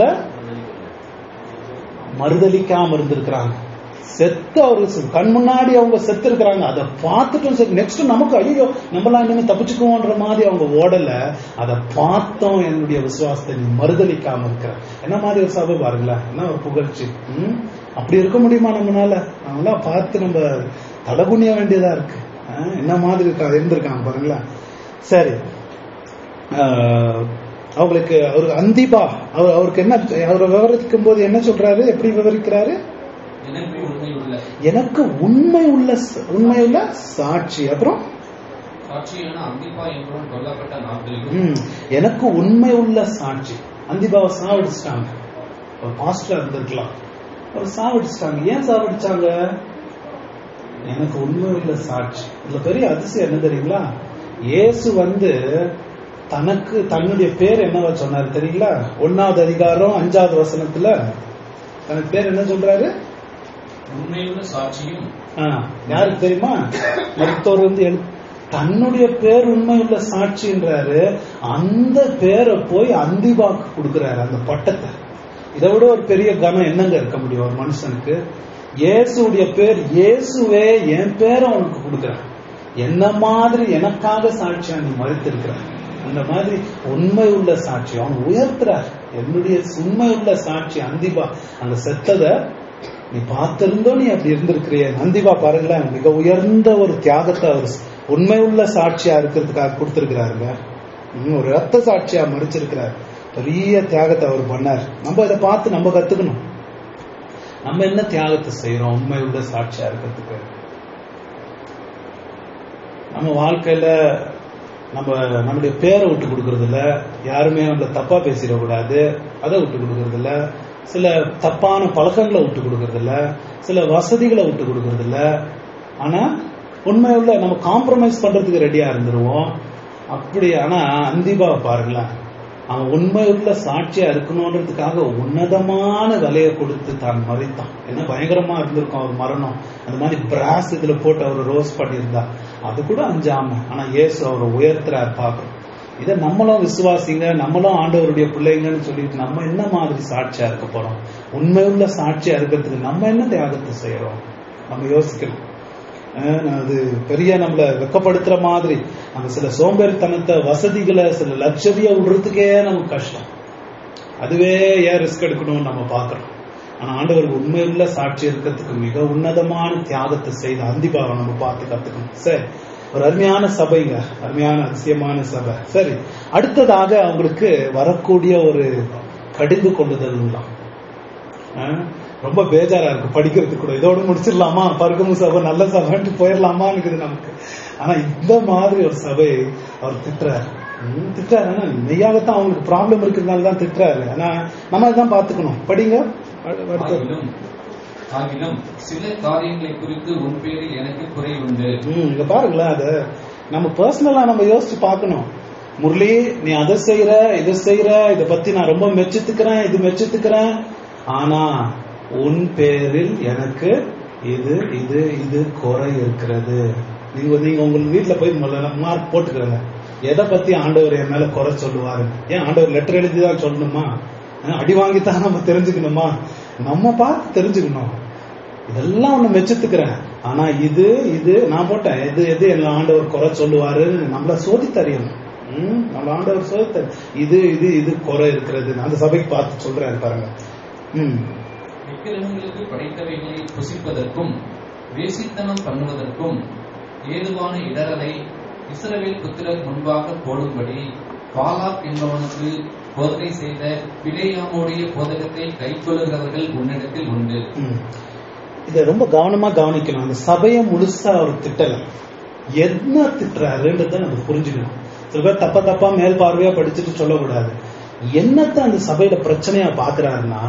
[SPEAKER 1] மறுதலிக்காம இருந்திருக்கிறாங்க செத்து அவரு கண் முன்னாடி அவங்க செத்து இருக்கிறாங்க அதை பார்த்துட்டும் சரி நெக்ஸ்ட் நமக்கு ஐயோ நம்மளாம் இனிமே தப்பிச்சுக்குவோன்ற மாதிரி அவங்க ஓடல அதை பார்த்தோம் என்னுடைய விசுவாசத்தை நீ மறுதலிக்காம இருக்கிற என்ன மாதிரி ஒரு சபை பாருங்களேன் என்ன ஒரு புகழ்ச்சி ம்? அப்படி இருக்க முடியுமா நம்மளால அவங்களாம் பார்த்து நம்ம தலகுனிய வேண்டியதா இருக்கு ஆ, என்ன மாதிரி இருக்கா இருந்திருக்காங்க பாருங்களேன் சரி ஆஹ், அவங்களுக்கு அவருக்கு அந்திபா அவர் அவருக்கு என்ன அவர் விவரிக்கும் போது என்ன சொல்றாரு எப்படி விவரிக்கிறாரு
[SPEAKER 2] எனக்கு உண்மையுள்ள
[SPEAKER 1] எனக்கு உண்மை உள்ள ச- உண்மை உள்ள சாட்சி அப்புறம்
[SPEAKER 2] சாட்சியான அந்திப்பா என்பவன் கொல்லப்பட்ட நாட்களிலும்
[SPEAKER 1] ம், எனக்கு உண்மை உள்ள சாட்சி அந்திபாவை சாவடிச்சிட்டாங்க ஒரு பாஸ்டரா இருந்திருக்கலாம் அவர் சாவடிச்சிட்டாங்க ஏன் சாவடிச்சாங்க எனக்கு உண்மை உள்ள சாட்சி இதுல பெரிய அதிசயம் என்ன தெரியுங்களா இயேசு வந்து தனக்கு தன்னுடைய பேர் என்னவா சொன்னாரு தெரியுங்களா ஒன்னாவது அதிகாரம் அஞ்சாவது வசனத்துல தனக்கு பேர் என்ன சொல்றாரு
[SPEAKER 2] உண்மையுள்ள சாட்சியும்
[SPEAKER 1] ஆ, யாருக்கு தெரியுமா மருத்துவர் வந்து எழு- தன்னுடைய பேர் உண்மையுள்ள சாட்சின்றாரு அந்த பேரை போய் அந்திபாக்கு கொடுக்கிறாரு அந்த பட்டத்தை இதை விட ஒரு பெரிய கனம் என்னங்க இருக்க முடியும் ஒரு மனுஷனுக்கு இயேசுடைய பேர் இயேசுவே என் பேரை உனக்கு கொடுக்குறேன் என்ன மாதிரி எனக்காக சாட்சியா நீ மறுத்திருக்கிற அந்த மாதிரி உண்மை உள்ள சாட்சி அவன் உயர்த்துறார் என்னுடைய உண்மை உள்ள சாட்சி அந்திபா அந்த செத்ததை நீ பார்த்திருந்தோ நீ அப்படி இருந்திருக்கிறிய நந்திபா பாருங்களேன் மிக உயர்ந்த ஒரு தியாகத்தை அவர் உண்மை உள்ள சாட்சியா இருக்கிறதுக்காக கொடுத்திருக்கிறாருங்க இன்னும் ஒரு ரத்த சாட்சியா மறிச்சிருக்கிறார் பெரிய தியாகத்தை அவர் பண்ணார் நம்ம இதை பார்த்து நம்ம கத்துக்கணும் நம்ம என்ன தியாகத்தை செய்யறோம் உண்மை உள்ள சாட்சியா இருக்கிறதுக்கு நம்ம வாழ்க்கையில நம்ம நம்முடைய பேரை விட்டு கொடுக்கறது இல்ல யாருமே நம்மள தப்பா பேசிடக்கூடாது அதை விட்டு கொடுக்கறது இல்ல சில தப்பான பழக்கங்களை விட்டு கொடுக்கறது இல்ல சில வசதிகளை விட்டு கொடுக்கறது இல்ல ஆனா உண்மையுள்ள நம்ம காம்ப்ரமைஸ் பண்றதுக்கு ரெடியா இருந்துருவோம் அப்படி ஆனா அந்திபாவை பாருங்களேன் அவன் உண்மையுள்ள சாட்சியா இருக்கணும்ன்றதுக்காக உன்னதமான விலையை கொடுத்து தான் மறைத்தான் என்ன பயங்கரமா இருந்திருக்கும் அவர் மரணம் அந்த மாதிரி பிராஸ் இதுல போட்டு அவர் ரோஸ் பண்ணியிருந்தா அது கூட அஞ்சாம ஆனா இயேசு அவரை உயர்த்துறார் பாக்குறோம் இதை நம்மளும் விசுவாசிங்க நம்மளும் ஆண்டவருடைய பிள்ளைங்கன்னு சொல்லிட்டு நம்ம என்ன மாதிரி சாட்சியா இருக்க போறோம் உண்மையுள்ள சாட்சியா இருக்கிறதுக்கு நம்ம என்ன தியாகத்தை செய்யறோம் நம்ம யோசிக்கணும் அஹ் அது பெரிய நம்மள வெக்கப்படுத்துற மாதிரி நம்ம சில சோம்பேறித்தனத்தை வசதிகளை சில லட்சதியை விடுறதுக்கே நமக்கு கஷ்டம் அதுவே ஏன் ரிஸ்க் எடுக்கணும்னு நம்ம பாக்குறோம் ஆனா ஆண்டவருக்கு உண்மையுள்ள சாட்சி இருக்கிறதுக்கு மிக உன்னதமான தியாகத்தை செய்த அந்திபாவை நம்ம பார்த்து கத்துக்கணும் சரி ஒரு அருமையான சபைங்க அருமையான அதிசயமான சபை சரி அடுத்ததாக அவங்களுக்கு வரக்கூடிய ஒரு கடிந்து கொள்ளுதல் ரொம்ப பேஜாரா இருக்கு படிக்கிறதுக்கு கூட இதோட முடிச்சிடலாமா பருகமு சபை நல்ல சபைன்ட்டு போயிடலாமா இருக்குது நமக்கு ஆனா இந்த மாதிரி ஒரு சபை அவர் திட்டுறாரு ம், திட்டுறாரு ஆனா மெய்யாகத்தான் அவங்களுக்கு ப்ராப்ளம் இருக்கிறதுனால தான் திட்டுறாரு ஆனா நம்ம இதான் பாத்துக்கணும் படிங்க அடு- அடுத்தது
[SPEAKER 2] ஆகிலும் ஆகிலும் சில காரியங்களை குறித்து உன் பேரில் எனக்கு குறை உண்டு
[SPEAKER 1] ம், இங்க பாருங்களேன் அத நம்ம பர்சனலா நம்ம யோசிச்சு பார்க்கணும் முரளி நீ அதை செய்யற இதை செய்யற இத பத்தி நான் ரொம்ப மெச்சித்துக்கிறேன் இது மெச்சித்துக்கிறேன் ஆனா உன் பேரில் எனக்கு இது இது இது குறை இருக்கிறது நீங்க நீங்க உங்க வீட்டுல போய் மார்க் போட்டுக்கிறங்க எதை பத்தி ஆண்டவர் என் மேல குறை சொல்லுவாரு ஏன் ஆண்டவர் லெட்டர் எழுதி தான் சொல்லணுமா அஹ் அடி வாங்கித்தான் நம்ம தெரிஞ்சுக்கணுமா நம்ம பார்த்து தெரிஞ்சுக்கணும் இதெல்லாம் ஒண்ணு மெச்சத்துக்கிறேன் ஆனா இது இது நான் போட்டேன் எது எது என் ஆண்டவர் குறை சொல்லுவாருன்னு நம்மள சோதி தரியணும் ம், நம்ம ஆண்டவர் சோதி தரு இது இது இது குறை இருக்கிறது நான் அந்த சபைக்கு பார்த்து சொல்றேன் பாருங்க ம்
[SPEAKER 2] விக்கிரகங்களுக்கு படைத்தவைகளை புசிப்பதற்கும் வேசித்தனம் பண்ணுவதற்கும் ஏதுவான இடரலை இஸ்ரவேல் புத்திரர் முன்பாக போடும்படி பாலாக் என்பவனுக்கு போதனை செய்த பிலேயாமுடைய போதகத்தை கைக்கொள்ளுகிறவர்கள் உன்னிடத்தில் உண்டு
[SPEAKER 1] ம். இத ரொம்ப கவனமா கவனிக்கணும் அந்த சபையை முழுசா அவர் திட்டல என்ன திட்டுறாருன்றத நம்ம புரிஞ்சுக்கணும் சில பேர் தப்பா தப்பா மேல் பார்வையா படிச்சுட்டு சொல்லக்கூடாது என்னத்த அந்த சபையில பிரச்சனையா பாக்குறாருன்னா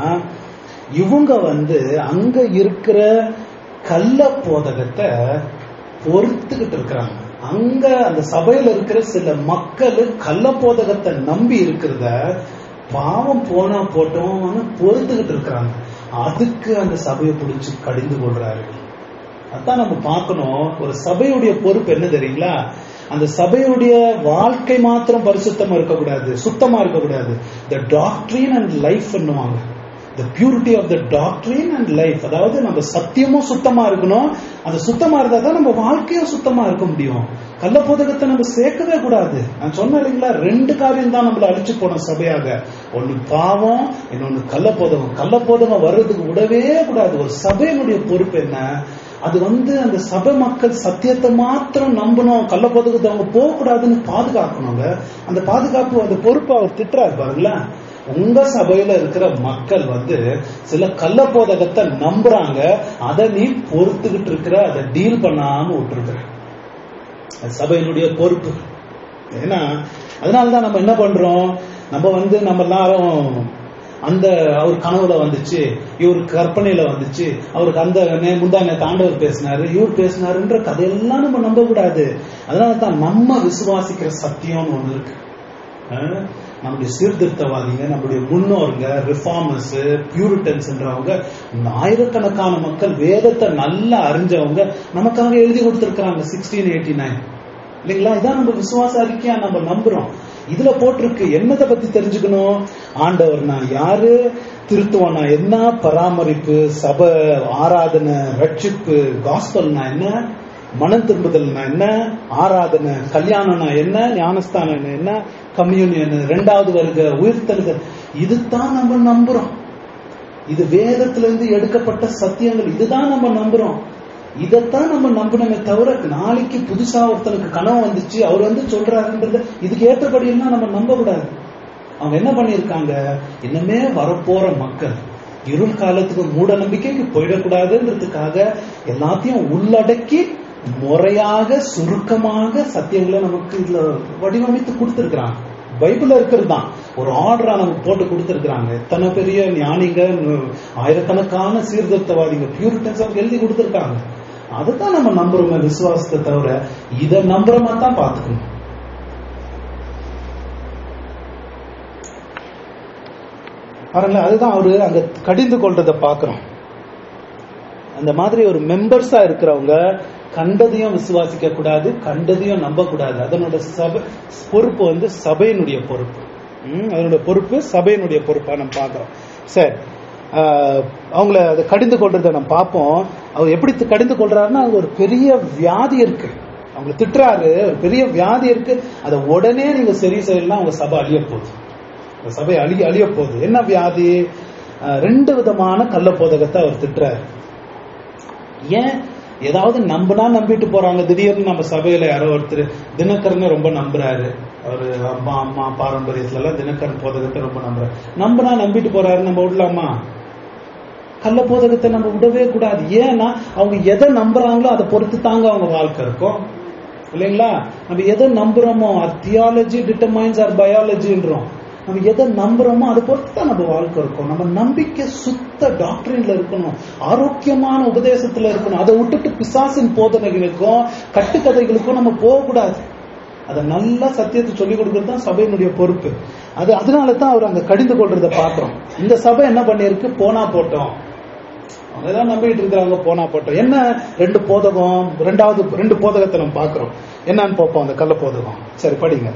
[SPEAKER 1] இவங்க வந்து அங்க இருக்கிற கள்ள போதகத்தை பொறுத்துக்கிட்டு இருக்கிறாங்க அங்க அந்த சபையில இருக்கிற சில மக்கள் கள்ள போதகத்தை நம்பி இருக்கிறத பாவம் போனா போட்டோம்னு பொறுத்துக்கிட்டு இருக்கிறாங்க அதுக்கு அந்த சபையை பிடிச்சு கடிந்து கொள்றாரு அதான் நம்ம பார்க்கணும் ஒரு சபையுடைய பொறுப்பு என்ன தெரியுங்களா அந்த சபையுடைய வாழ்க்கை மாத்திரம் பரிசுத்தமா இருக்கக்கூடாது சுத்தமா இருக்கக்கூடாது த டாக்டரின் அண்ட் லைஃப் பண்ணுவாங்க த பியூரிட்டி ஆஃப் த டாக்டரின் அண்ட் லைஃப் அதாவது நம்ம சத்தியமும் சுத்தமா இருக்கணும் அந்த சுத்தமா இருந்தா தான் நம்ம வாழ்க்கையும் சுத்தமா இருக்க முடியும் கள்ள போதகத்தை நம்ம சேர்க்கவே கூடாது நான் சொன்னேன் இல்லைங்களா ரெண்டு காரியம் தான் நம்மள அழிச்சு போனோம் சபையாக ஒன்னு பாவம் இன்னொன்னு கள்ள போதகம் கள்ள போதகம் வர்றதுக்கு விடவே கூடாது ஒரு சபையினுடைய பொறுப்பு என்ன அது வந்து அந்த சபை மக்கள் சத்தியத்தை மாத்திரம் நம்பணும் கள்ள போதகத்தை அவங்க போக கூடாதுன்னு பாதுகாக்கணுங்க அந்த பாதுகாப்பு அந்த பொறுப்பு அவர் திட்டுறாரு பாருங்களேன் உங்க சபையில இருக்கிற மக்கள் வந்து சில கள்ள போதகத்தை நம்புறாங்க அதை நீ பொறுத்துக்கிட்டு இருக்கிற அதை டீல் பண்ணாம விட்டுருக்குற அது சபையினுடைய பொறுப்பு ஏன்னா அதனாலதான் நம்ம என்ன பண்றோம் நம்ம வந்து நம்ம எல்லாரும் அந்த அவர் கனவுல வந்துச்சு இவர் கற்பனையில வந்துச்சு அவருக்கு அந்த நே- முந்தா நேத்து ஆண்டவர் பேசினாரு இவர் பேசினாருன்ற கதையெல்லாம் நம்ம நம்ப கூடாது அதனால தான் நம்ம விசுவாசிக்கிற சத்தியம்னு ஒண்ணு இருக்கு அஹ் நம்முடைய சீர்திருத்தவாதிங்க நம்முடைய முன்னோருங்க ரிஃபார்மர்ஸ் பியூரிட்டன்ஸ்ன்றவங்க ஆயிரக்கணக்கான மக்கள் வேதத்தை நல்லா அறிஞ்சவங்க நமக்காக எழுதி கொடுத்திருக்கிறாங்க சிக்ஸ்டீன் எயிட்டி நைன் இல்லைங்களா இதான் நம்ம விசுவாச அறிக்கையா நம்ம நம்புறோம் இதுல போட்டிருக்கு என்னத்தை பத்தி தெரிஞ்சுக்கணும் ஆண்டவர் நான் யாரு திருத்துவனா என்ன பராமரிப்பு சபை ஆராதனை ரட்சிப்பு காஸ்பல்னா என்ன மனம் திரும்புதல்னா என்ன ஆராதனை கல்யாணம்னா என்ன ஞானஸ்தானம் என்ன கம்யூனியன் ரெண்டாவது வருக உயிர்த்தல்கள் இதுதான் நம்ம நம்புறோம் இது வேதத்துல இருந்து எடுக்கப்பட்ட சத்தியங்கள் இதுதான் நம்ம நம்புறோம் இதைத்தான் நம்ம நம்பணுமே தவிர நாளைக்கு புதுசா ஒருத்தனுக்கு கனவு வந்துச்சு அவர் வந்து சொல்றாருன்றது இதுக்கு ஏற்றபடி எல்லாம் நம்ம நம்ப கூடாது அவங்க என்ன பண்ணிருக்காங்க இன்னுமே வரப்போற மக்கள் இருள் காலத்துக்கு மூட நம்பிக்கைக்கு போயிடக்கூடாதுன்றதுக்காக எல்லாத்தையும் உள்ளடக்கி முறையாக சுருக்கமாக சத்தியங்களை நமக்கு இதுல வடிவமைத்து கொடுத்திருக்கிறாங்க பைபிள்ல இருக்கிறது தான் ஒரு ஆர்டரா நமக்கு போட்டு கொடுத்திருக்கிறாங்க எத்தனை பெரிய ஞானிங்க நு- ஆயிரக்கணக்கான சீர்திருத்தவாதிங்க பியூரிட்டன்ஸ் அவங்க எழுதி கொடுத்திருக்காங்க அதுதான் நம்ம நம்புறோமே விசுவாசத்தை தவிர இதை நம்புறோமா தான் பாத்துக்கணும் பாருங்களேன் அதுதான் அவரு அங்க கடிந்து கொள்றத பாக்குறோம் அந்த மாதிரி ஒரு மெம்பர்ஸா இருக்கிறவங்க கண்டதையும் விசுவாசிக்க கூடாது கண்டதையும் நம்ப கூடாது அதனோட சபை பொறுப்பு வந்து சபையினுடைய பொறுப்பு ம், அதனோட பொறுப்பு சபையினுடைய பொறுப்பா நம்ம பார்க்கிறோம் சரி ஆஹ், அவங்கள அதை கடிந்து கொள்றதை நம்ம பார்ப்போம் அவர் எப்படி தி- கடிந்து கொள்றாருன்னா அது ஒரு பெரிய வியாதி இருக்கு அவங்க திட்டுறாரு ஒரு பெரிய வியாதி இருக்கு அதை உடனே நீங்க சரி செய்யலாம் அவங்க சபை அழிய போகுது அந்த சபை அழிய அழிய போகுது என்ன வியாதி ஆஹ், ரெண்டு விதமான கள்ள போதகத்தை அவர் திட்டுறாரு ஏன் ஏதாவது நம்பினா நம்பிட்டு போறாங்க திடீர்னு நம்ம சபையில யாரோ ஒருத்தர் தினகரனை ரொம்ப நம்புறாரு அவரு அம்மா அம்மா பாரம்பரியத்துல எல்லாம் தினகரன் போதகத்தை ரொம்ப நம்புறாரு நம்பினா நம்பிட்டு போறாரு நம்ம விடலாமா கள்ள போதகத்தை நம்ம விடவே கூடாது ஏன்னா அவங்க எதை நம்புறாங்களோ அதை பொறுத்து தாங்க அவங்க வாழ்க்கை இருக்கும் இல்லைங்களா நம்ம எதை நம்புறோமோ தியாலஜி டிட்டர்மைன்ஸ் ஆர் பயாலஜின்றோம் நம்ம எதை நம்புறோமோ அதை பொறுத்து தான் நம்ம வாழ்க்கை இருக்கும் நம்ம நம்பிக்கை சுத்த டாக்டரின்ல இருக்கணும் ஆரோக்கியமான உபதேசத்துல இருக்கணும் அதை விட்டுட்டு பிசாசின் போதனைகளுக்கும் கட்டுக்கதைகளுக்கும் நம்ம போகக்கூடாது அதை நல்லா சத்தியத்தை சொல்லிக் கொடுக்கறது தான் சபையினுடைய பொறுப்பு அது அதனால தான் அவர் அங்க கடிந்து கொள்றதை பாக்குறோம் இந்த சபை என்ன பண்ணிருக்கு போனா போட்டோம் அவங்க தான் நம்பிட்டு இருக்கிறாங்க போனா போட்டோம் என்ன ரெண்டு போதகம் ரெண்டாவது ரெண்டு போதகத்தை நம்ம பாக்குறோம் என்னன்னு பார்ப்போம் அந்த கள்ள போதகம் சரி படிங்க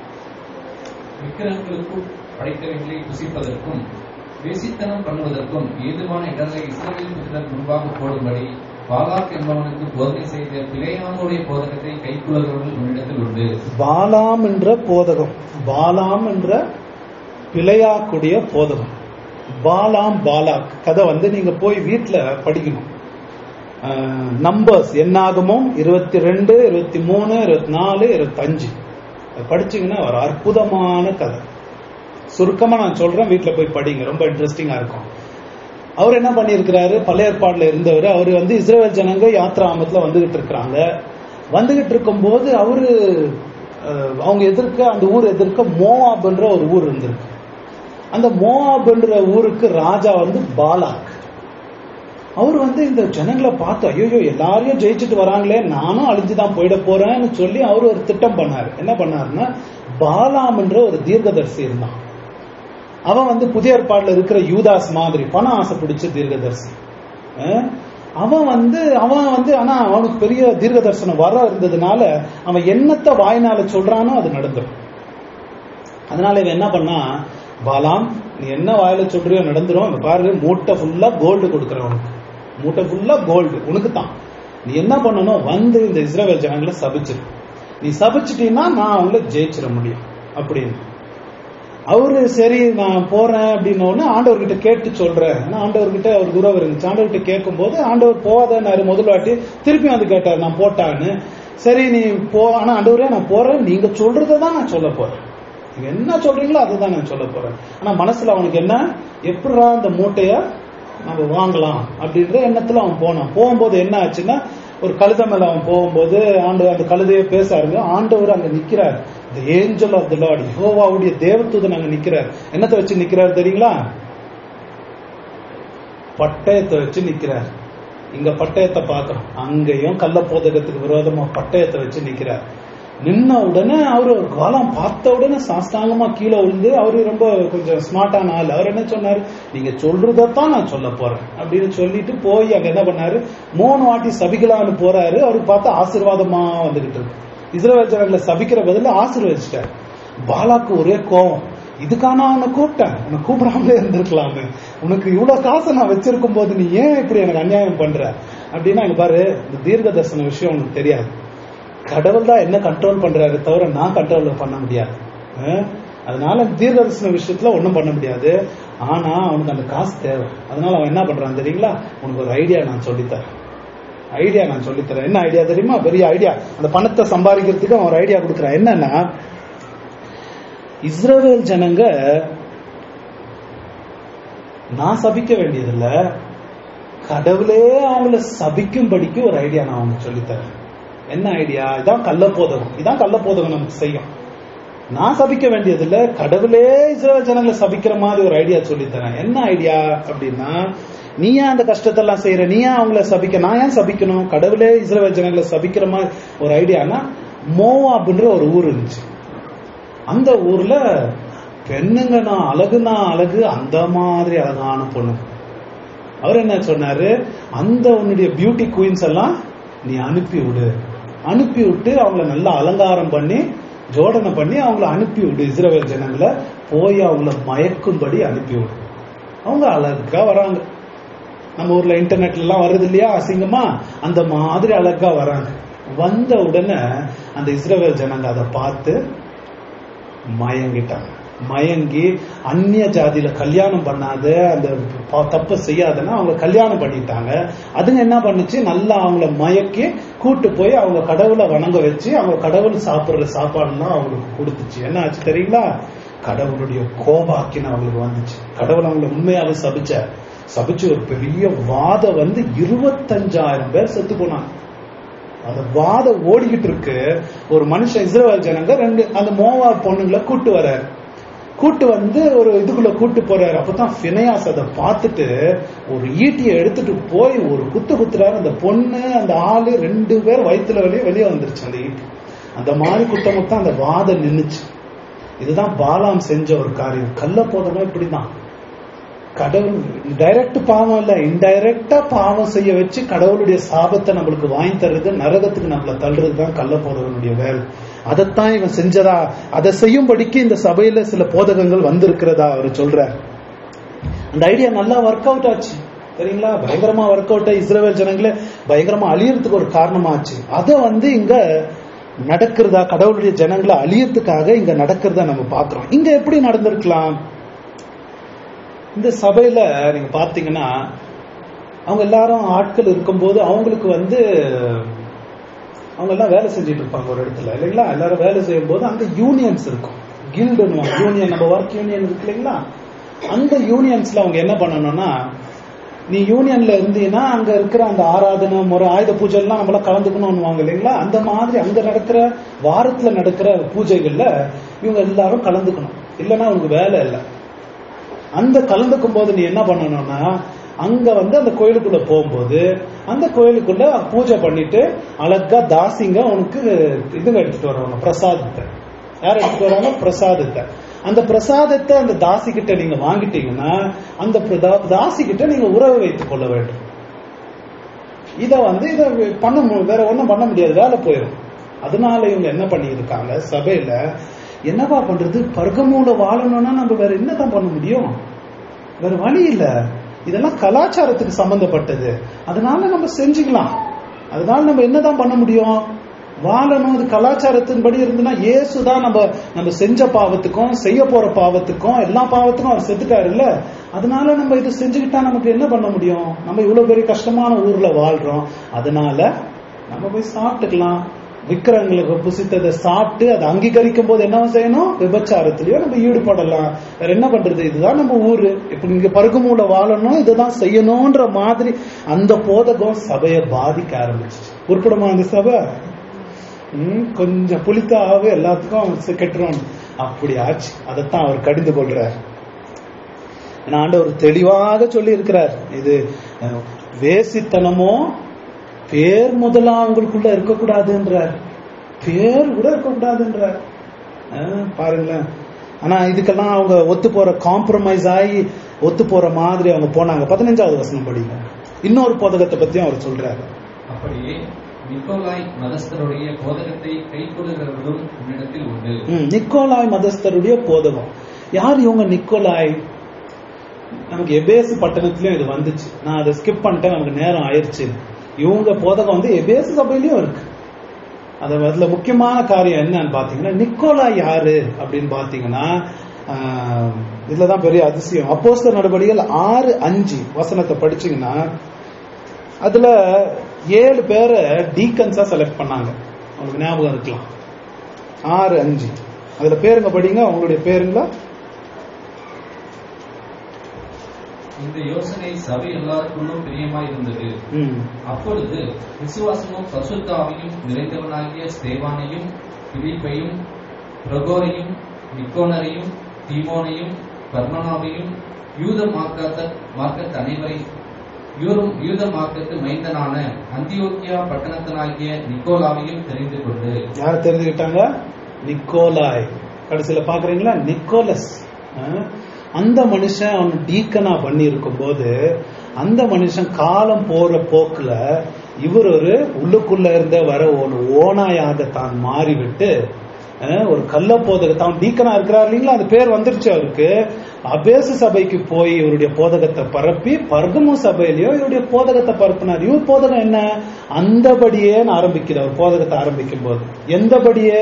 [SPEAKER 2] விக்கிரகங்களுக்கும் படைத்தவைகளை புசிப்பதற்கும் வேசித்தனம் பண்ணுவதற்கும் ஏதுவான இடங்களை இஸ்ரவேல் புத்திரர் முன்பாக போடும்படி பாலாக் என்பவனுக்கு போதனை செய்த பிழையானுடைய போதகத்தை கைக்குள்ளவர்கள் உன்னிடத்தில் உண்டு
[SPEAKER 1] பாலாம் என்ற போதகம் பாலாம் என்ற பிழையாக்குடைய போதகம் பாலாம் பாலாக் கதை வந்து நீங்க போய் வீட்டுல படிக்கணும் நம்பர்ஸ் என்னாகமும் இருபத்தி ரெண்டு இருபத்தி மூணு இருபத்தி நாலு இருபத்தஞ்சு படிச்சீங்கன்னா ஒரு அற்புதமான கதை சுருக்கமா நான் சொல்றேன் வீட்டுல போய் படிங்க ரொம்ப இன்ட்ரெஸ்டிங்கா இருக்கும் அவர் என்ன பண்ணியிருக்கிறாரு பழைய ஏற்பாடுல இருந்தவர் அவர் வந்து இஸ்ரேல் ஜனங்க யாத்ரா ஆமத்துல வந்துகிட்டு இருக்கிறாங்க வந்துகிட்டு இருக்கும்போது அவரு அஹ், அவங்க எதிர்க்க அந்த ஊர் எதிர்க்க மோவாப்ன்ற ஒரு ஊர் இருந்திருக்கு அந்த மோவாப்ன்ற ஊருக்கு ராஜா வந்து பாலாக் அவர் வந்து இந்த ஜனங்களை பார்த்து ஐயோ எல்லாரையும் ஜெயிச்சுட்டு வராங்களே நானும் அழிஞ்சுதான் போயிட போறேன்னு சொல்லி அவர் ஒரு திட்டம் பண்ணாரு என்ன பண்ணாருன்னா பாலாம் என்ற ஒரு தீர்க்கதரிசி இருந்தான் அவன் வந்து புதிய ஏற்பாடுல இருக்கிற யூதாஸ் மாதிரி பண ஆசை பிடிச்ச தீர்க்கதரிசி அஹ் அவன் வந்து அவன் வந்து ஆனா அவனுக்கு பெரிய தீர்க்க தரிசனம் வர இருந்ததுனால அவன் என்னத்தை வாய்னால சொல்றானோ அது நடந்துடும் அதனால இவன் என்ன பண்ணா பாலாம் நீ என்ன வாயில சொல்றியோ நடந்துரும் அங்க பாரு மூட்டை ஃபுல்லா கோல்டு கொடுக்குறேன் உனக்கு மூட்டை ஃபுல்லா கோல்டு உனக்கு தான் நீ என்ன பண்ணணும் வந்து இந்த இஸ்ரேல் ஜனங்களை சபிச்சிரு நீ சபிச்சிட்டீன்னா நான் அவங்கள ஜெயிச்சிட முடியும் அப்படின்னு அவரு சரி நான் போறேன் அப்படின்னோடனே ஆண்டவர்கிட்ட கேட்டு சொல்றேன் ஆனா ஆண்டவர்கிட்ட அவர் குரவர் இருந்துச்சு ஆண்டவர்கிட்ட கேட்கும்போது ஆண்டவர் போவாதன்னாரு முதல் வாட்டி திருப்பி வந்து கேட்டார் நான் போட்டான்னு சரி நீ போ ஆனா ஆண்டவரே நான் போறேன் நீங்க சொல்றதை தான் நான் சொல்ல போறேன் நீங்க என்ன சொல்றீங்களோ அதை தான் நான் சொல்ல போறேன் ஆனா மனசுல அவனுக்கு என்ன எப்படிடா அந்த மூட்டைய நம்ம வாங்கலாம் அப்படின்ற எண்ணத்துல அவன் போனான் போகும்போது என்ன ஆச்சுன்னா ஒரு கழுதை மேல அவன் போகும்போது ஆண்டு அந்த கழுதையை பேசாருங்க ஆண்டவர் அங்க நிக்கிறார் the angel of the lord யெகோவாவுடைய தேவதூதன் அங்க நிக்கிறார் என்னத்தை வச்சு நிக்கிறார் தெரியுங்களா பட்டயத்தை வச்சு நிக்கிறார் இங்க பட்டயத்தை பார்க்கிறோம் அங்கேயும் கள்ள போதகத்துக்கு விரோதமா பட்டயத்தை வச்சு நிக்கிறார் நின்ன உடனே அவரு ஒரு காலம் பார்த்த உடனே சாஸ்தாங்கமா கீழே விழுந்து அவரு ரொம்ப கொஞ்சம் ஸ்மார்ட்டான ஆள் அவர் என்ன சொன்னாரு நீங்க சொல்றதைத்தான் நான் சொல்ல போறேன் அப்படின்னு சொல்லிட்டு போய் அங்க என்ன பண்ணாரு மூணு வாட்டி சபிக்கலான்னு போறாரு அவருக்கு பார்த்தா ஆசீர்வாதமா வந்துகிட்டு இருக்கு இஸ்ரவேல் ஜனங்களை சபிக்கிற பதில ஆசீர்வதிச்சிட்டார் பாலாக்கு ஒரே கோவம் இதுக்கான அவனை கூப்பிட்டேன் உன்னை கூப்பிடாமலே இருந்திருக்கலாமே உனக்கு இவ்வளவு காசை நான் வச்சிருக்கும் போது நீ ஏன் இப்படி எனக்கு அநியாயம் பண்ற அப்படின்னா இங்க பாரு இந்த தீர்க்க தரிசன விஷயம் உனக்கு தெரியாது கடவுள் தான் என்ன கண்ட்ரோல் பண்றாரு தவிர நான் கண்ட்ரோல் பண்ண முடியாது அஹ்? அதனால தீர்க்க தரிசன விஷயத்துல ஒண்ணும் பண்ண முடியாது ஆனா அவனுக்கு அந்த காசு தேவை அதனால அவன் என்ன பண்றான் தெரியுங்களா உனக்கு ஒரு ஐடியா நான் சொல்லித்தரேன் ஐடியா நான் சொல்லித்தரேன் என்ன ஐடியா தெரியுமா பெரிய ஐடியா அந்த பணத்தை சம்பாதிக்கிறதுக்கு அவன் ஒரு ஐடியா கொடுக்குறான் என்னன்னா இஸ்ரவேல் ஜனங்க நான் சபிக்க வேண்டியதில்ல கடவுளே அவங்கள சபிக்கும்படிக்கு ஒரு ஐடியா நான் அவங்களுக்கு சொல்லித்தரேன் என்ன ஐடியா இதான் கள்ளப்போதகம் இதான் கள்ளப்போதகம் நமக்கு செய்யும் நான் சபிக்க வேண்டியதில்ல கடவுளே இஸ்ரேல் ஜனங்களை சபிக்கிற மாதிரி ஒரு ஐடியா சொல்லித்தரேன் என்ன ஐடியா அப்படின்னா நீ ஏன் அந்த கஷ்டத்தெல்லாம் செய்யற நீ ஏன் அவங்கள சபிக்க நான் ஏன் சபிக்கணும் கடவுளே இஸ்ரேல் ஜனங்களை சபிக்கிற மாதிரி ஒரு ஐடியானா மோவாப்ன்ற ஒரு ஊர் இருந்துச்சு அந்த ஊர்ல பெண்ணுங்கன்னா அழகுனா அழகு அந்த மாதிரி அழகான பொண்ணு அவர் என்ன சொன்னாரு அந்த உன்னுடைய பியூட்டி குயின்ஸ் எல்லாம் நீ அனுப்பி விடு அனுப்பி விட்டு அவங்கள நல்லா அலங்காரம் பண்ணி ஜோடனை பண்ணி அவங்கள அனுப்பி விடு இஸ்ரவேல் ஜனங்களை போய் அவங்கள மயக்கும்படி அனுப்பி விடு அவங்க அழகா வராங்க நம்ம ஊர்ல இன்டர்நெட்ல எல்லாம் வருது இல்லையா அசிங்கமா அந்த மாதிரி அழகா வராங்க வந்த உடனே அந்த இஸ்ரவேல் ஜனங்க அதை பார்த்து மயங்கிட்டாங்க மயங்கி அந்நிய ஜாதியில கல்யாணம் பண்ணாத அந்த ப- தப்பு செய்யாதுன்னா அவங்க கல்யாணம் பண்ணிட்டாங்க அதுங்க என்ன பண்ணுச்சு நல்லா அவங்கள மயக்கி கூட்டு போய் அவங்க கடவுளை வணங்க வச்சு அவங்க கடவுள் சாப்பிடுற சாப்பாடுலாம் அவங்களுக்கு கொடுத்துச்சு என்ன ஆச்சு தெரியுங்களா கடவுளுடைய கோபாக்கின்னு அவங்களுக்கு வந்துச்சு கடவுள் அவங்களை உண்மையாவே சபிச்ச சபிச்சு ஒரு பெரிய வாதம் வந்து இருபத்தஞ்சாயிரம் பேர் செத்து போனாங்க அந்த வாதம் ஓடிக்கிட்டு இருக்கு ஒரு மனுஷன் இஸ்ரேல் ஜனங்க ரெண்டு அந்த மோவா பொண்ணுங்களை கூட்டு வர்றாரு கூட்டு வந்து ஒரு இதுக்குள்ள கூட்டு போறாரு அப்பதான் பிணையாஸ் அதை பார்த்துட்டு ஒரு ஈட்டியை எடுத்துட்டு போய் ஒரு குத்து குத்துறாரு அந்த பொண்ணு அந்த ஆளு ரெண்டு பேர் வயித்துல வெளியே வெளியே வந்துருச்சு அந்த ஈட்டி அந்த மாதிரி குத்த முத்தம் அந்த வாதம் நின்னுச்சு இதுதான் பாலாம் செஞ்ச ஒரு காரியம் கள்ள போதமா இப்படிதான் கடவுள் டைரக்ட் பாவம் இல்ல இன்டைரக்டா பாவம் செய்ய வச்சு கடவுளுடைய சாபத்தை நம்மளுக்கு வாங்கி தர்றது நரகத்துக்கு நம்மள தள்ளுறது தான் கள்ள போதவனுடைய வேலை அதைத்தான் இவன் செஞ்சதா அதை செய்யும்படிக்கு இந்த சபையில சில போதகங்கள் வந்திருக்கிறதா அவர் சொல்றார் அந்த ஐடியா நல்லா ஒர்க் அவுட் ஆச்சு சரிங்களா பயங்கரமா ஒர்க் அவுட் ஆகி இஸ்ரேல் ஜனங்களே பயங்கரமா அழியறதுக்கு ஒரு காரணமாச்சு அதை வந்து இங்க நடக்கிறதா கடவுளுடைய ஜனங்களை அழியறதுக்காக இங்க நடக்கிறதா நம்ம பாக்குறோம் இங்க எப்படி நடந்திருக்கலாம் இந்த சபையில நீங்க பாத்தீங்கன்னா அவங்க எல்லாரும் ஆட்கள் இருக்கும்போது அவங்களுக்கு வந்து அவங்க எல்லாம் வேலை செஞ்சுட்டு இருப்பாங்க ஒரு இடத்துல இல்லைங்களா எல்லாரும் வேலை செய்யும் போது அங்க யூனியன்ஸ் இருக்கும் கில்டுன்னு யூனியன் நம்ம ஒர்க் யூனியன் இருக்கு இல்லைங்களா அந்த யூனியன்ஸ்ல அவங்க என்ன பண்ணணும்னா நீ யூனியன்ல இருந்தீங்கன்னா அங்க இருக்கிற அந்த ஆராதனை முறை ஆயுத பூஜை எல்லாம் நம்மள கலந்துக்கணும்னுவாங்க இல்லைங்களா அந்த மாதிரி அங்க நடக்கிற வாரத்துல நடக்கிற பூஜைகள்ல இவங்க எல்லாரும் கலந்துக்கணும் இல்லைன்னா உனக்கு வேலை இல்லை அந்த கலந்துக்கும் போது நீ என்ன பண்ணணும்னா அங்க வந்து அந்த கோயிலுக்குள்ள போகும்போது அந்த கோயிலுக்குள்ள பூஜை பண்ணிட்டு அழகா தாசிங்க உனக்கு இதுங்க எடுத்துட்டு வருவாங்க பிரசாதத்தை யார் எடுத்துட்டு வராங்க பிரசாதத்தை அந்த பிரசாதத்தை அந்த தாசி கிட்ட நீங்க வாங்கிட்டீங்கன்னா அந்த பிரதா- தாசி கிட்ட நீங்க உறவு வைத்துக் கொள்ள வேண்டும் இத வந்து இத பண்ண மு- வேற ஒண்ணும் பண்ண முடியாது வேலை போயிடும் அதனால இவங்க என்ன பண்ணியிருக்காங்க சபையில என்னப்பா பண்றது பர்கமூல வாழணும்னா நம்ம வேற என்னதான் பண்ண முடியும் வேற வழி இல்ல இதெல்லாம் கலாச்சாரத்துக்கு சம்பந்தப்பட்டது அதனால நம்ம செஞ்சுக்கலாம் அதனால நம்ம என்னதான் பண்ண முடியும் வாழணும் அது கலாச்சாரத்தின்படி இருந்துன்னா இயேசுதான் நம்ம நம்ம செஞ்ச பாவத்துக்கும் செய்ய போற பாவத்துக்கும் எல்லா பாவத்துக்கும் அவர் செத்துட்டாரு இல்ல அதனால நம்ம இது செஞ்சுக்கிட்டா நமக்கு என்ன பண்ண முடியும் நம்ம இவ்வளவு பெரிய கஷ்டமான ஊர்ல வாழ்றோம் அதனால நம்ம போய் சாப்பிட்டுக்கலாம் விக்கிரங்களுக்கு புசித்ததை சாப்பிட்டு அதை அங்கீகரிக்கும் போது என்ன செய்யணும் விபச்சாரத்திலயோ நம்ம ஈடுபடலாம் வேற என்ன பண்றது இதுதான் நம்ம ஊரு இப்ப இங்க பருகுமூல வாழணும் இதுதான் செய்யணும்ன்ற மாதிரி அந்த போதகம் சபையை பாதிக்க ஆரம்பிச்சிச்சு உருப்படமா அந்த சபை ம், கொஞ்சம் புளித்தாவே எல்லாத்துக்கும் அவன் கெட்டுறோம் அப்படி ஆச்சு அதைத்தான் அவர் கடிந்து கொள்றார் ஏன்னா ஆண்டவர் தெளிவாக சொல்லி இருக்கிறார் இது அஹ், வேசித்தனமோ பேர் முதலா அவங்களுக்குள்ள இருக்கக்கூடாதுன்றார் பேர் கூட இருக்கக்கூடாதுன்றார் அஹ், பாருங்களேன் ஆனா இதுக்கெல்லாம் அவங்க ஒத்து போற காம்ப்ரமைஸ் ஆகி ஒத்து போற மாதிரி அவங்க போனாங்க பதினஞ்சாவது வசனம் படிங்க இன்னொரு போதகத்தை பத்தியும் அவர் சொல்றாரு
[SPEAKER 2] அப்படியே நிக்கோலாய் மதஸ்தருடைய போதகத்தை கைக்கொள்கிறவர்களும் உன்னிடத்தில் உண்டு
[SPEAKER 1] ம், நிக்கோலாய் மதஸ்தருடைய போதகம் யார் இவங்க நிக்கோலாய் நமக்கு எபேசு பட்டணத்திலயும் இது வந்துச்சு நான் அதை ஸ்கிப் பண்ணிட்டேன் நமக்கு நேரம் ஆயிருச்சு இவங்க போதகம் வந்து எபேசு சபையிலயும் இருக்கு அது அதுல முக்கியமான காரியம் என்னன்னு பாத்தீங்கன்னா நிக்கோலா யாரு அப்படின்னு பாத்தீங்கன்னா ஆஹ், இதுலதான் பெரிய அதிசயம் அப்போஸ்தலர் நடவடிக்கைகள் ஆறு அஞ்சு வசனத்தை படிச்சீங்கன்னா அதுல ஏழு பேரை டீக்கன்ஸா செலக்ட் பண்ணாங்க உங்களுக்கு ஞாபகம் இருக்கலாம் ஆறு அஞ்சு அதுல பேருங்க படிங்க அவங்களுடைய பேருங்களா
[SPEAKER 2] இந்த யோசனை சபை எல்லாருக்குள்ளும் பிரியமாய் இருந்தது
[SPEAKER 1] ம்
[SPEAKER 2] அப்பொழுது விசுவாசமும் பசுத்தாவையும் நிறைந்தவனாகிய ஸ்தேவானையும் பிலிப்பையும் பிரகோரையும் நிக்கோனரையும் தீமோனையும் பர்மனாவையும் யூத மார்க்கத்த மார்க்கத்து அனைவரை யூரும் யூத மார்க்கத்து மைந்தனான அந்தியோக்கியா பட்டணத்தனாகிய நிக்கோலாவையும் தெரிந்து கொண்டு
[SPEAKER 1] யார் தெரிஞ்சுக்கிட்டாங்க நிக்கோலாய் கடைசியில பாக்குறீங்களா நிக்கோலஸ் ஆ? அந்த மனுஷன் அவன் டீக்கனா பண்ணி போது அந்த மனுஷன் காலம் போற போக்குல இவர் ஒரு உள்ளுக்குள்ள இருந்த வர ஒரு ஓனாயாக தான் மாறிவிட்டு ஆ, ஒரு கள்ள போதகத்தை அவன் டீக்கனா இருக்கிறார் இல்லைங்களா அந்த பேர் வந்துருச்சு அவருக்கு அபேசு சபைக்கு போய் இவருடைய போதகத்தை பரப்பி பர்கமு சபையிலயோ இவருடைய போதகத்தை பரப்பினார் இவர் போதகம் என்ன அந்தபடியே ஆரம்பிக்கிறார் போதகத்தை ஆரம்பிக்கும் போது எந்தபடியே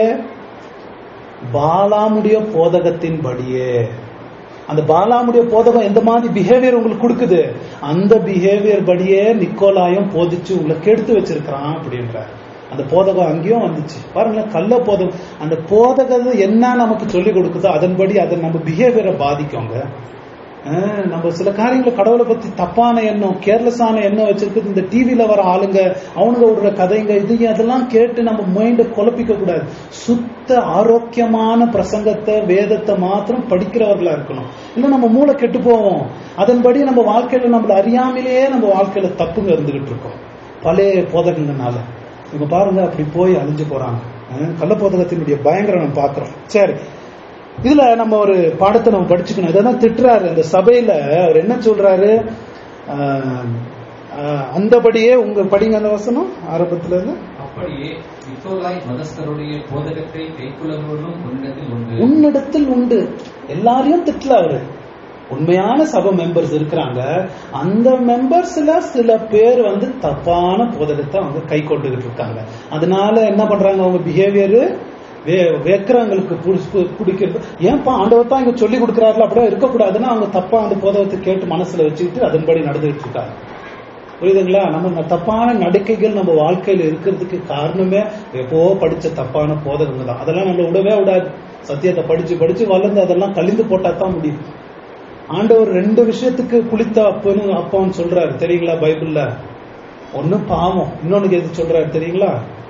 [SPEAKER 1] பாலாமுடைய போதகத்தின்படியே அந்த பாலாமுடைய போதகம் எந்த மாதிரி பிஹேவியர் உங்களுக்கு கொடுக்குது அந்த பிஹேவியர் படியே நிக்கோலாயும் போதிச்சு உங்களை கெடுத்து வச்சிருக்கிறான் அப்படின்றார் அந்த போதகம் அங்கேயும் வந்துச்சு பாருங்களேன் கள்ள போதகம் அந்த போதகம் என்ன நமக்கு சொல்லி கொடுக்குதோ அதன்படி அதை நம்ம பிஹேவியரை பாதிக்குங்க அஹ் நம்ம சில காரியங்களை கடவுளை பத்தி தப்பான எண்ணம் கேர்லெஸ்ஸான எண்ணம் வச்சிருக்குது இந்த டிவில வர ஆளுங்க அவனுங்க விடுற கதைங்க இது அதெல்லாம் கேட்டு நம்ம மைண்ட குழப்பிக்க கூடாது சுத்த ஆரோக்கியமான பிரசங்கத்தை வேதத்தை மாத்திரம் படிக்கிறவர்களா இருக்கணும் இல்ல நம்ம மூளை கெட்டு போவோம் அதன்படி நம்ம வாழ்க்கையில நம்மள அறியாமலேயே நம்ம வாழ்க்கையில தப்புங்க இருந்துகிட்டு இருக்கோம் பழைய போதகங்கனால இவங்க பாருங்க அப்படி போய் அழிஞ்சு போறாங்க அஹ் கள்ள போதகத்தினுடைய பயங்கரம் நம்ம பாக்குறோம் சரி இதுல நம்ம ஒரு பாடத்தை நம்ம படிச்சுக்கணும் இதெல்லாம் திட்டுறாரு அந்த சபையில அவர் என்ன சொல்றாரு ஆஹ், ஆஹ், அந்தபடியே உங்க படிங்க அந்த வசனம் ஆரம்பத்துல இருந்து
[SPEAKER 2] அப்படியே நிக்கோலாய் மதஸ்தருடைய போதகத்தை கைக்குள்ளவர்களும் உன்னிடத்தில் உண்டு
[SPEAKER 1] உன்னிடத்தில் உண்டு எல்லாரையும் திட்டல அவரு உண்மையான சபை மெம்பர்ஸ் இருக்கிறாங்க அந்த மெம்பர்ஸ்ல சில பேர் வந்து தப்பான போதகத்தை அவங்க கை கொண்டுகிட்டு இருக்காங்க அதனால என்ன பண்றாங்க அவங்க பிஹேவியர் வைக்கிறவங்களுக்கு பிடிக்கிறது ஏன்பா ஆண்டவர் தான் இங்க சொல்லி கொடுக்குறாருல அப்படியே இருக்கக்கூடாதுன்னா அவங்க தப்பா அந்த போதகத்தை கேட்டு மனசுல வச்சுக்கிட்டு அதன்படி நடந்துகிட்டு இருக்காங்க புரியுதுங்களா நம்ம தப்பான நடக்கைகள் நம்ம வாழ்க்கையில இருக்கிறதுக்கு காரணமே எப்போ படிச்ச தப்பான போதகங்க தான் அதெல்லாம் நம்ம விடவே விடாது சத்தியத்தை படிச்சு படிச்சு வளர்ந்து அதெல்லாம் கழிந்து போட்டா தான் முடியும் ஆண்டவர் ரெண்டு விஷயத்துக்கு குளித்த அப்பன்னு அப்பான்னு சொல்றாரு தெரியுங்களா பைபிள்ல ஒண்ணு பாவம் இன்னொன்னு எது சொல்றாரு தெரியுங்களா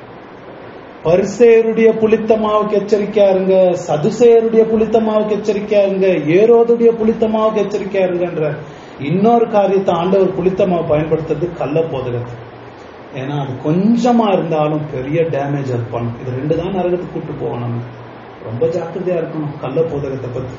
[SPEAKER 1] பரிசேருடைய புளித்த மாவுக்கு எச்சரிக்கையா இருங்க சதுசேருடைய புளித்த மாவுக்கு எச்சரிக்கையா இருங்க ஏரோதுடைய புளித்த மாவுக்கு எச்சரிக்கையா இருங்கன்ற இன்னொரு காரியத்தை ஆண்டவர் புளித்த மாவு பயன்படுத்துறது கள்ள போதகத்தை ஏன்னா அது கொஞ்சமா இருந்தாலும் பெரிய டேமேஜ் அது பண்ணும் இது ரெண்டு தான் நரகத்துக்கு கூட்டு போவோம் நம்ம ரொம்ப ஜாக்கிரதையா இருக்கணும் கள்ள போதகத்தை பத்தி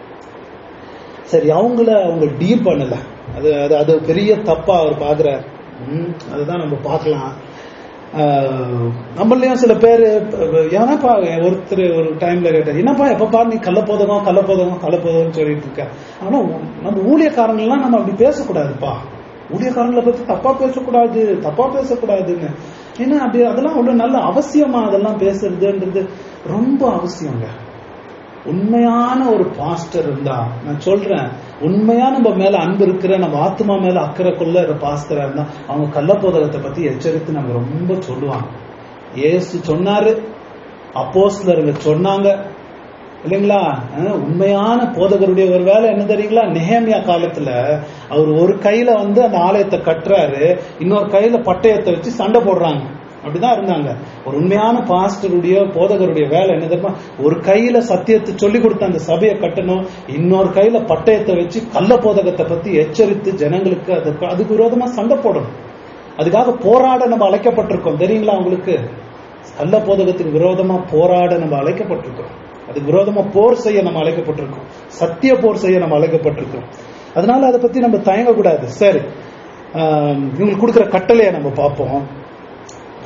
[SPEAKER 1] சரி அவங்கள அவங்க டீல் பண்ணல அது அது அது பெரிய தப்பா அவர் பாக்குறார் ம், அதுதான் நம்ம பார்க்கலாம் ஆஹ், நம்மளையும் சில பேர் ஏன்னாப்பா ஒருத்தர் ஒரு டைம்ல கேட்டார் என்னப்பா எப்ப பாரு நீ கள்ளப்போதகம் கள்ளப்போதகம் கள்ளப்போதகம் சொல்லிட்டு இருக்க ஆனா நம்ம ஊழியக்காரங்களாம் நம்ம அப்படி பேசக்கூடாதுப்பா ஊழியக்காரங்களை பத்தி தப்பா பேசக்கூடாது தப்பா பேசக்கூடாதுன்னு ஏன்னா அப்படி அதெல்லாம் அவ்வளவு நல்ல அவசியமா அதெல்லாம் பேசுறதுன்றது ரொம்ப அவசியங்க உண்மையான ஒரு பாஸ்டர் இருந்தா நான் சொல்றேன் உண்மையா நம்ம மேல அன்பு இருக்கிற நம்ம ஆத்மா மேல அக்கறை கொள்ள பாஸ்டரா இருந்தா அவங்க கள்ளப்போதகத்தை பத்தி எச்சரித்து நம்ம ரொம்ப சொல்லுவாங்க ஏசு சொன்னாரு அப்போஸ்லருங்க சொன்னாங்க இல்லைங்களா அஹ், உண்மையான போதகருடைய ஒரு வேலை என்ன தெரியுங்களா நெஹேமியா காலத்துல அவர் ஒரு கையில வந்து அந்த ஆலயத்தை கட்டுறாரு இன்னொரு கையில பட்டயத்தை வச்சு சண்டை போடுறாங்க அப்படிதான் இருந்தாங்க ஒரு உண்மையான பாஸ்டருடைய போதகருடைய வேலை என்ன தெரியுமா ஒரு கையில சத்தியத்தை சொல்லி கொடுத்த அந்த சபையை கட்டணும் இன்னொரு கையில பட்டயத்தை வச்சு கள்ள போதகத்தை பத்தி எச்சரித்து ஜனங்களுக்கு அதுக்கு அதுக்கு விரோதமா சண்டை போடணும் அதுக்காக போராட நம்ம அழைக்கப்பட்டிருக்கோம் தெரியுங்களா உங்களுக்கு கள்ள போதகத்துக்கு விரோதமா போராட நம்ம அழைக்கப்பட்டிருக்கோம் அதுக்கு விரோதமா போர் செய்ய நம்ம அழைக்கப்பட்டிருக்கோம் சத்திய போர் செய்ய நம்ம அழைக்கப்பட்டிருக்கோம் அதனால அதை பத்தி நம்ம தயங்கக்கூடாது சரி ஆஹ் இவங்களுக்கு கொடுக்குற கட்டளையை நம்ம பார்ப்போம்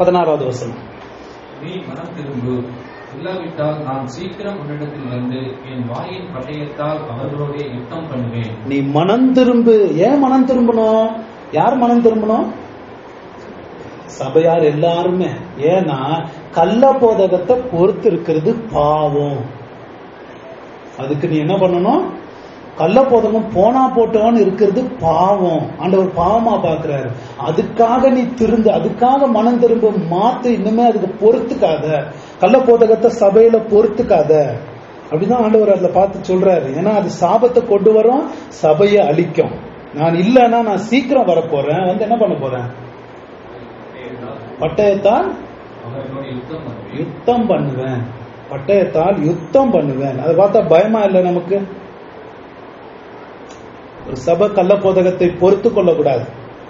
[SPEAKER 1] பதினாறாவது வசனம்
[SPEAKER 2] நீ மனம் திரும்பு இல்லாவிட்டால் நான் சீக்கிரம் உன்னிடத்தில் வந்து என் வாயின் பட்டயத்தால் அவர்களோட யுத்தம் பண்ணுவேன்
[SPEAKER 1] நீ மனம் திரும்பு ஏன் மனம் திரும்பணும் யார் மனம் திரும்பணும் சபையார் எல்லாருமே ஏன்னா கள்ள போதகத்தை பொறுத்து இருக்கிறது பாவம் அதுக்கு நீ என்ன பண்ணணும் கள்ள போதகம் போனா போட்டோன்னு இருக்கிறது பாவம் ஆண்டவர் பாவமா பாக்குறாரு அதுக்காக நீ திருந்து அதுக்காக மனம் திரும்ப மாத்து இன்னுமே அதுக்கு பொறுத்துக்காத கள்ள போதகத்தை சபையில பொறுத்துக்காத அப்படிதான் ஆண்டவர் அதுல பார்த்து சொல்றாரு ஏன்னா அது சாபத்தை கொண்டு வரும் சபையை அழிக்கும் நான் இல்லைன்னா நான் சீக்கிரம் வரப்போறேன் வந்து என்ன பண்ண போறேன் பட்டயத்தால்
[SPEAKER 2] அவர்களோட யுத்தம் பண்ணுவேன்
[SPEAKER 1] யுத்தம் பண்ணுவேன் பட்டயத்தால் யுத்தம் பண்ணுவேன் அதை பார்த்தா பயமா இல்லை நமக்கு ஒரு சபை கள்ள போதகத்தை பொறுத்து கொள்ளக்கூடாது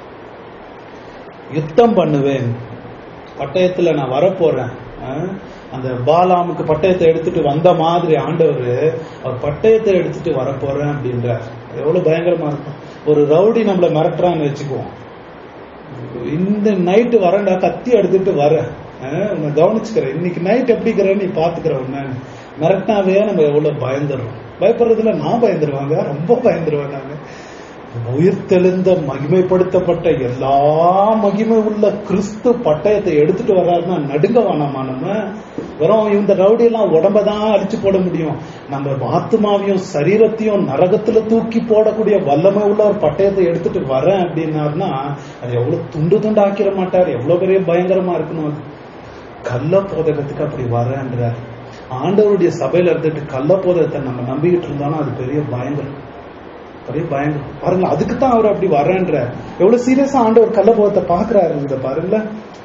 [SPEAKER 1] யுத்தம் பண்ணுவேன் பட்டயத்துல நான் வரப்போறேன் அஹ், அந்த பாலாமுக்கு பட்டயத்தை எடுத்துட்டு வந்த மாதிரி ஆண்டவர் அவர் பட்டயத்தை எடுத்துட்டு வரப்போறேன் அப்படின்றார் அது எவ்வளவு பயங்கரமா இருக்கும் ஒரு ரவுடி நம்மள மிரட்டுறான்னு வச்சுக்குவோம் இந்த நைட்டு வரேன்டா கத்தி எடுத்துட்டு வரேன் அஹ், உன்னை கவனிச்சுக்கிறேன் இன்னைக்கு நைட் எப்படி இருக்கிற நீ பாத்துக்கிற உன்ன மிரட்டினாவே நம்ம எவ்வளவு பயந்துடுறோம் பயப்படுறதுல நான் பயந்துருவாங்க ரொம்ப பயந்துருவேன் நாங்க உயிர்த்தெழுந்த மகிமைப்படுத்தப்பட்ட எல்லா மகிமை உள்ள கிறிஸ்து பட்டயத்தை எடுத்துட்டு வர்றாருன்னா நடுங்க வேணாமா நம்ம வெறும் இந்த ரவுடி எல்லாம் உடம்பதான் அடிச்சு போட முடியும் நம்ம ஆத்மாவையும் சரீரத்தையும் நரகத்துல தூக்கி போடக்கூடிய வல்லமை உள்ள ஒரு பட்டயத்தை எடுத்துட்டு வரேன் அப்படின்னாருன்னா அது எவ்வளவு துண்டு துண்டு ஆக்கிட மாட்டார் எவ்வளவு பெரிய பயங்கரமா இருக்கணும் அது கள்ள போதகத்துக்கு அப்படி வரேன்றார் ஆண்டவருடைய சபையில இருந்துட்டு கள்ள போதகத்தை நம்ம நம்பிக்கிட்டு இருந்தோம்னா அது பெரிய பயங்கரம் பெரிய பயங்கரம் பாருங்க அதுக்கு தான் அவர் அப்படி வரேன்ற எவ்வளவு சீரியஸா ஆண்டவர் கள்ள போதத்தை பாக்குறாரு இத பாருங்களேன்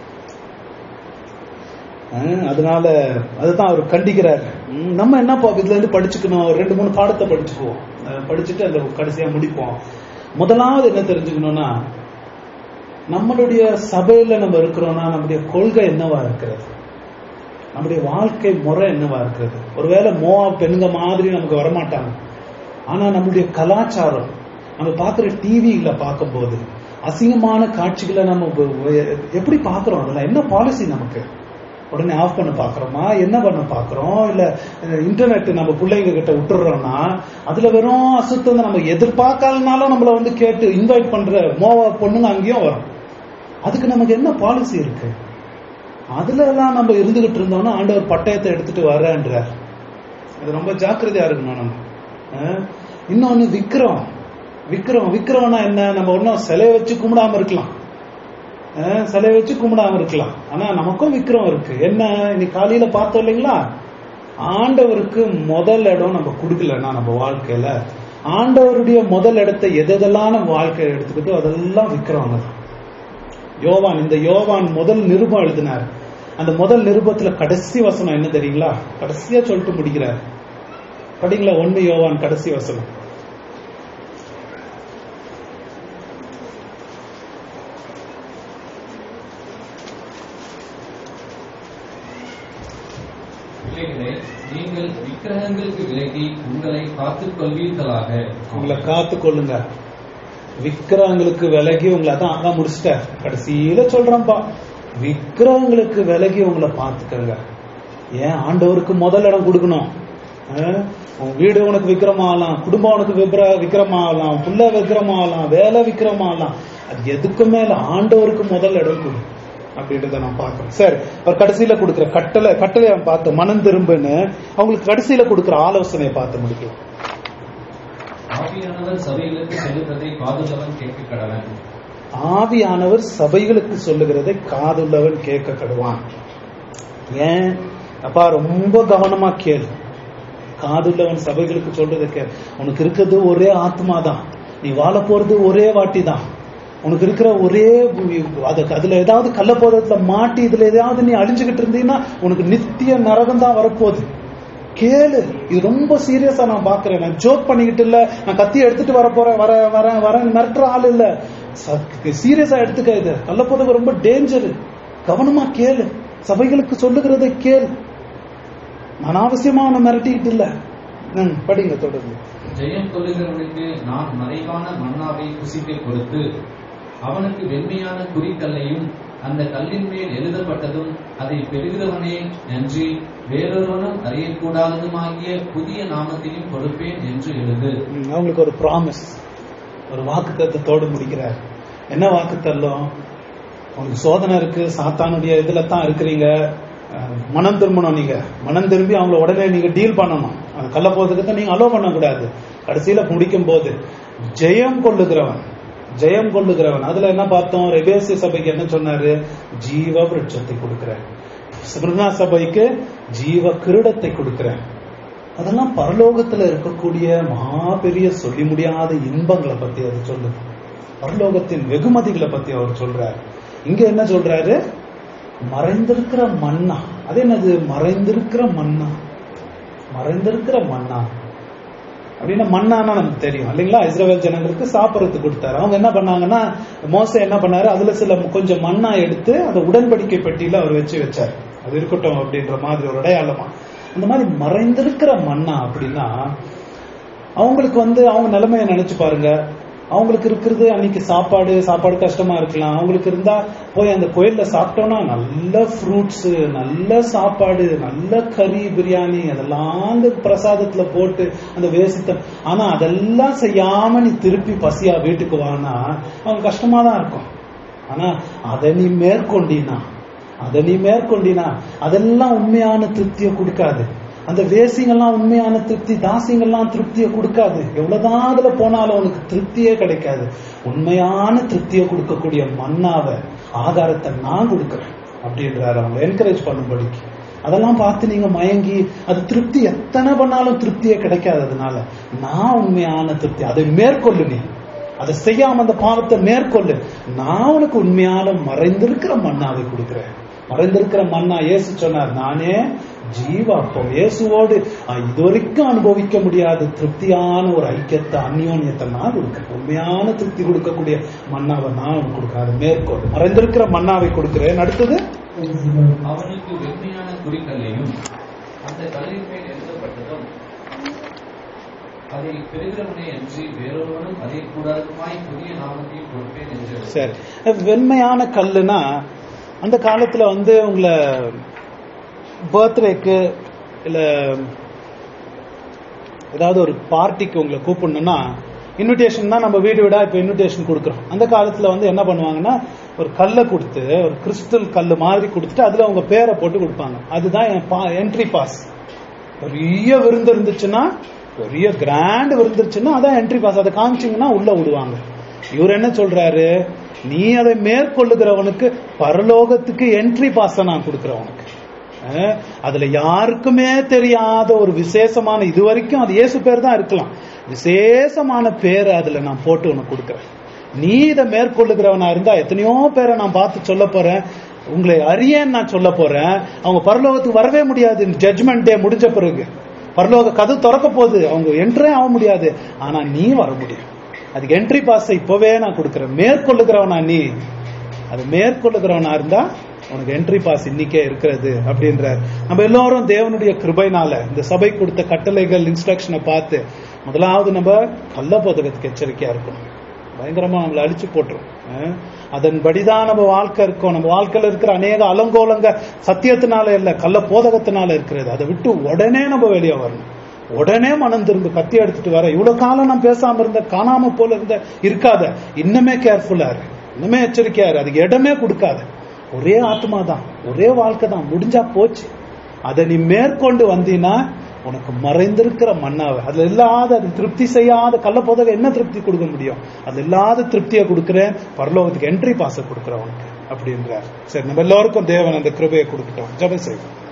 [SPEAKER 1] அஹ் அதனால அதுதான் அவர் கண்டிக்கிறாரு ம், நம்ம என்ன பா- இதுல இருந்து படிச்சுக்கணும் ஒரு ரெண்டு மூணு பாடத்தை படிச்சுக்குவோம் அஹ் படிச்சுட்டு அந்த கடைசியா முடிப்போம் முதலாவது என்ன தெரிஞ்சுக்கணும்னா நம்மளுடைய சபையில நம்ம இருக்கிறோம்னா நம்முடைய கொள்கை என்னவா இருக்கிறது நம்முடைய வாழ்க்கை முறை என்னவா இருக்கிறது ஒருவேளை மோவா பெண்ணுங்க மாதிரி நமக்கு வரமாட்டாங்க ஆனா நம்முடைய கலாச்சாரம் நம்ம பார்க்குற டிவியில பார்க்கும்போது அசிங்கமான காட்சிகளை நம்ம வ- வ- எப்படி பார்க்கிறோம் அதெல்லாம் என்ன பாலிசி நமக்கு உடனே ஆஃப் பண்ண பாக்குறோமா என்ன பண்ண பாக்குறோம் இல்ல அஹ், இன்டர்நெட் நம்ம பிள்ளைங்க கிட்ட விட்டுறோம்னா அதுல வெறும் அசுத்தம் நம்ம எதிர்பார்க்காதனாலும் நம்மள வந்து கேட்டு இன்வைட் பண்ற மோவா பொண்ணுங்க அங்கேயும் வரும் அதுக்கு நமக்கு என்ன பாலிசி இருக்கு அதுல எல்லாம் நம்ம இருந்துகிட்டு இருந்தோம்னா ஆண்டவர் பட்டயத்தை எடுத்துட்டு வரேன்றார் அது ரொம்ப ஜாக்கிரதையா இருக்கணும் நம்ம அஹ், இன்னொன்னு விக்ரம் விக்ரம் விக்ரம்னா என்ன நம்ம ஒன்னும் சிலையை வச்சு கும்பிடாம இருக்கலாம் அஹ், சிலையை வச்சு கும்பிடாம இருக்கலாம் ஆனா நமக்கும் விக்ரம் இருக்கு என்ன இன்னைக்கு காலையில பார்த்தோம் இல்லைங்களா ஆண்டவருக்கு முதல் இடம் நம்ம கொடுக்கலன்னா நம்ம வாழ்க்கையில ஆண்டவருடைய முதல் இடத்தை எதெல்லாம் நம்ம வாழ்க்கையில எடுத்துக்கிட்டோ அதெல்லாம் விக்ரவங்க தான் யோவான் இந்த யோவான் முதல் நிருபம் எழுதினார் அந்த முதல் நிருபத்துல கடைசி வசனம் என்ன தெரியுங்களா கடைசியா சொல்லிட்டு முடிக்கிறார் படிங்களா ஒண்ணு யோவான் கடைசி வசனம்
[SPEAKER 2] பிள்ளைகளே நீங்கள் விக்கிரகங்களுக்கு விலகி உங்களை காத்துக் கொள்வீர்களாக
[SPEAKER 1] உங்களை காத்து கொள்ளுங்க விக்கிரகங்களுக்கு விலகி உங்களை அதான் அதான் முடிச்சிட்டார் கடைசியில சொல்றேன்பா விக்கிரகங்களுக்கு விலகி உங்களை பார்த்துக்கங்க ஏன் ஆண்டவருக்கு முதல் இடம் கொடுக்கணும் அஹ்? உன் வீடு உனக்கு விக்கிரமாகலாம் குடும்பம் உனக்கு விக்ர- விக்கிரமாகலாம் புள்ள விக்கிரமாகலாம் வேலை விக்கிரமாகலாம் அது எதுக்குமே இல்ல ஆண்டவருக்கு முதல் இடம் கொடு அப்படின்றத நான் பார்க்கிறேன் சரி அவர் கடைசியில கொடுக்கிற கட்டளை கட்டளை அவன் பார்த்து மனம் திரும்புன்னு அவங்களுக்கு கடைசியில கொடுக்கிற ஆலோசனையை பார்த்து முடிக்கலாம்
[SPEAKER 2] ஆவியானவர் சபைகளுக்கு செல்லுகிறதை காதுள்ளவன் கேட்க கடவன்
[SPEAKER 1] ஆவியானவர் சபைகளுக்கு சொல்லுகிறதை காதுள்ளவன் கேட்க கடுவான் ஏன் அப்பா ரொம்ப கவனமா கேளு காதுள்ளவன் சபைகளுக்கு சொல்றதை கேள் உனக்கு இருக்கிறது ஒரே ஆத்மா தான் நீ வாழ போறது ஒரே வாட்டி தான் உனக்கு இருக்கிற ஒரே அதுக்கு அதுல ஏதாவது கள்ளப்போதத்துல மாட்டி இதுல ஏதாவது நீ அழிஞ்சுகிட்டு இருந்தீங்கன்னா உனக்கு நித்திய நரகம் தான் வரப்போகுது கேளு இது ரொம்ப சீரியஸா நான் பாக்குறேன் நான் ஜோக் பண்ணிக்கிட்டு இல்ல நான் கத்தி எடுத்துட்டு வர போறேன் வர வர வர மிரட்டுற ஆள் இல்ல சீரியஸா எடுத்துக்க இது கள்ளப்போதகம் ரொம்ப டேஞ்சர் கவனமா கேளு சபைகளுக்கு சொல்லுகிறதை கேளு நான் அவசியமா அவனை மிரட்டிக்கிட்டு இல்ல ம், படிங்க தொடர்ந்து
[SPEAKER 2] ஜெயம் கொள்ளுகிறவனுக்கு நான் மறைவான மன்னாவை புசிக்க கொடுத்து அவனுக்கு வெண்மையான குறிக்கல்லையும் அந்த கல்லின் மேல் எழுதப்பட்டதும் அதை பெறுகிறவனே நன்றி வேறொருவனும் அறியக்கூடாததுமாகிய புதிய நாமத்தையும் கொடுப்பேன் என்று எழுது
[SPEAKER 1] ம், அவங்களுக்கு ஒரு ப்ராமிஸ் ஒரு வாக்குத்தத்தோடு முடிக்கிறார் என்ன வாக்குத்தல்லம் உங்களுக்கு சோதனை இருக்கு சாத்தானுடைய இதுல தான் இருக்கிறீங்க அஹ், மனம் திரும்பணும் நீங்க மனம் திரும்பி அவங்கள உடனே நீங்க டீல் பண்ணணும் அந்த கள்ள போறதுக்கு தான் நீங்க அலோ பண்ணக்கூடாது கடைசியில முடிக்கும் போது ஜெயம் கொள்ளுகிறவன் ஜெயம் கொள்ளுகிறவன் அதுல என்ன பார்த்தோம் ரெபேசிய சபைக்கு என்ன சொன்னாரு ஜீவ விருட்சத்தை கொடுக்கிறேன் ஸ்மிருனா சபைக்கு ஜீவ கிரீடத்தை கொடுக்கிறேன் அதெல்லாம் பரலோகத்துல இருக்கக்கூடிய மகா பெரிய சொல்லி முடியாத இன்பங்களை பத்தி அது சொல்லுது பரலோகத்தின் வெகுமதிகளை பத்தி அவர் சொல்றாரு இங்க என்ன சொல்றாரு மறைந்திருக்கிற மன்னா அது என்னது மறைந்திருக்கிற மன்னா மறைந்திருக்கிற மன்னா அப்படின்னா மண்ணானா நமக்கு தெரியும் இல்லைங்களா இஸ்ரேல் ஜனங்களுக்கு சாப்பிடறதுக்கு கொடுத்தாரு அவங்க என்ன பண்ணாங்கன்னா மோசே என்ன பண்ணாரு அதுல சில கொஞ்சம் மண்ணா எடுத்து அந்த உடன்படிக்கை பெட்டியில அவர் வச்சு வச்சார் அது இருக்கட்டும் அப்படின்ற மாதிரி ஒரு அடையாளமா அந்த மாதிரி மறைந்திருக்கிற மண்ணா அப்படின்னா அவங்களுக்கு வந்து அவங்க நிலைமையை நினைச்சு பாருங்க அவங்களுக்கு இருக்கிறது அன்னைக்கு சாப்பாடு சாப்பாடு கஷ்டமா இருக்கலாம் அவங்களுக்கு இருந்தா போய் அந்த கோயில்ல சாப்பிட்டோம்னா நல்ல ஃப்ரூட்ஸ் நல்ல சாப்பாடு நல்ல கறி பிரியாணி அதெல்லாம் அந்த பிரசாதத்துல போட்டு அந்த வேசித்த ஆனா அதெல்லாம் செய்யாம நீ திருப்பி பசியா வீட்டுக்கு வானா அவங்க கஷ்டமா தான் இருக்கும் ஆனா அதை நீ மேற்கொண்டினா அதை நீ மேற்கொண்டினா அதெல்லாம் உண்மையான திருப்தியை கொடுக்காது அந்த வேசிங்கெல்லாம் உண்மையான திருப்தி தாசிங்கெல்லாம் திருப்தியை கொடுக்காது எவ்வளவுதான் அதுல போனாலும் உனக்கு திருப்தியே கிடைக்காது உண்மையான திருப்தியை கொடுக்கக்கூடிய மண்ணாவை ஆகாரத்தை நான் கொடுக்கிறேன் அப்படின்றாரு அவங்க என்கரேஜ் பண்ணும்படிக்கு அதெல்லாம் பார்த்து நீங்க மயங்கி அது திருப்தி எத்தனை பண்ணாலும் திருப்தியே கிடைக்காது அதனால நான் உண்மையான திருப்தி அதை மேற்கொள்ளு நீ அதை செய்யாம அந்த பாவத்தை மேற்கொள்ளு நான் உனக்கு உண்மையான மறைந்திருக்கிற மண்ணாவை கொடுக்கிறேன் மறைந்திருக்கிற மண்ணா இயேசு சொன்னார் நானே ஜீவாப்பம் இயேசுவோடு அஹ், இதுவரைக்கும் அனுபவிக்க முடியாத திருப்தியான ஒரு ஐக்கியத்தை அந்யோன்யத்தை நான் கொடுக்கிறேன் உண்மையான திருப்தி கொடுக்கக்கூடிய மண்ணாவை நான் உனக்கு கொடுக்கிறேன் அதை மேற்கொள் மறைந்திருக்கிற மண்ணாவை கொடுக்கிறேன் அடுத்தது
[SPEAKER 2] அவனுக்கு வெண்மையான குறிக்கல்லையும் அந்த கல்லின் மேல் எழுதப்பட்டதும் அதை பெறுகிறவனே அன்றி வேறொருவனும் அறியக்கூடாததுமாய் புதிய நாமத்தையும் கொடுப்பேன் என்று எழுது.
[SPEAKER 1] சரி வெண்மையான கல்லுனா அந்த காலத்துல வந்து உங்களை பர்த்டேக்கு இல்ல ஏதாவது ஒரு பார்ட்டிக்கு உங்களை கூப்பிடணும்னா இன்விடேஷன் தான் நம்ம வீடு வீடா இப்ப இன்விடேஷன் கொடுக்குறோம் அந்த காலத்துல வந்து என்ன பண்ணுவாங்கன்னா ஒரு கல்லை கொடுத்து ஒரு கிறிஸ்டல் கல் மாதிரி கொடுத்துட்டு அதுல உங்க பேரை போட்டு கொடுப்பாங்க அதுதான் என்ட்ரி பாஸ் பெரிய விருந்து இருந்துச்சுன்னா பெரிய கிராண்ட் விருந்து இருந்துச்சுன்னா அதான் என்ட்ரி பாஸ் அதை காமிச்சிங்கன்னா உள்ள விடுவாங்க இவர் என்ன சொல்றாரு நீ அதை மேற்கொள்ளுகிறவனுக்கு பரலோகத்துக்கு என்ட்ரி பாஸ நான் கொடுக்கிறவனுக்கு அஹ், அதுல யாருக்குமே தெரியாத ஒரு விசேஷமான இது வரைக்கும் அது இயேசு பேர் தான் இருக்கலாம் விசேஷமான பேரை அதுல நான் போட்டு உனக்கு கொடுக்கிறேன் நீ இதை மேற்கொள்ளுகிறவனா இருந்தா எத்தனையோ பேரை நான் பார்த்து சொல்ல போறேன் உங்களை அறியேன்னு நான் சொல்ல போறேன் அவங்க பரலோகத்துக்கு வரவே முடியாது ஜட்ஜ்மெண்ட் டே முடிஞ்ச பிறகு பரலோக கதவு திறக்க போகுது அவங்க என்ட்ரே ஆக முடியாது ஆனா நீ வர முடியும் அதுக்கு என்ட்ரி பாஸ் இப்பவே நான் கொடுக்கிறேன் மேற்கொள்ளுகிறவனா நீ அது மேற்கொள்ளுகிறவனா இருந்தா உனக்கு என்ட்ரி பாஸ் இன்னைக்கே இருக்கிறது அப்படின்றார் நம்ம எல்லாரும் தேவனுடைய கிருபைனால இந்த சபை கொடுத்த கட்டளைகள் இன்ஸ்ட்ரக்ஷனை பார்த்து முதலாவது நம்ம கள்ள போதகத்துக்கு எச்சரிக்கையா இருக்கணும் பயங்கரமா நம்மளை அழிச்சு போட்டுரும் அஹ் அதன்படிதான் நம்ம வாழ்க்கை இருக்கும் நம்ம வாழ்க்கையில இருக்கிற அநேக அலங்கோலங்க சத்தியத்தினால இல்ல கள்ள போதகத்தினால இருக்கிறது அதை விட்டு உடனே நம்ம வெளியே வரணும் உடனே மனம் திரும்ப கத்தி எடுத்துட்டு வர இவ்வளவு காலம் நான் பேசாம இருந்த காணாம போல இருந்த இருக்காத இன்னுமே கேர்ஃபுல்லா இரு இன்னுமே எச்சரிக்கையா இரு அதுக்கு இடமே கொடுக்காத ஒரே ஆத்மா தான் ஒரே வாழ்க்கை தான் முடிஞ்சா போச்சு அதை நீ மேற்கொண்டு வந்தீன்னா உனக்கு மறைந்திருக்கிற மண்ணாவை அதுல இல்லாத அது திருப்தி செய்யாத கள்ள போதக என்ன திருப்தி கொடுக்க முடியும் அது இல்லாத திருப்தியை கொடுக்கிறேன் பரலோகத்துக்கு என்ட்ரி பாஸை கொடுக்குறேன் உனக்கு அப்படின்றார் சரி நம்ம எல்லாருக்கும் தேவன் அந்த கிருபையை கொடுக்கட்டும் ஜெபம் செய்வோம்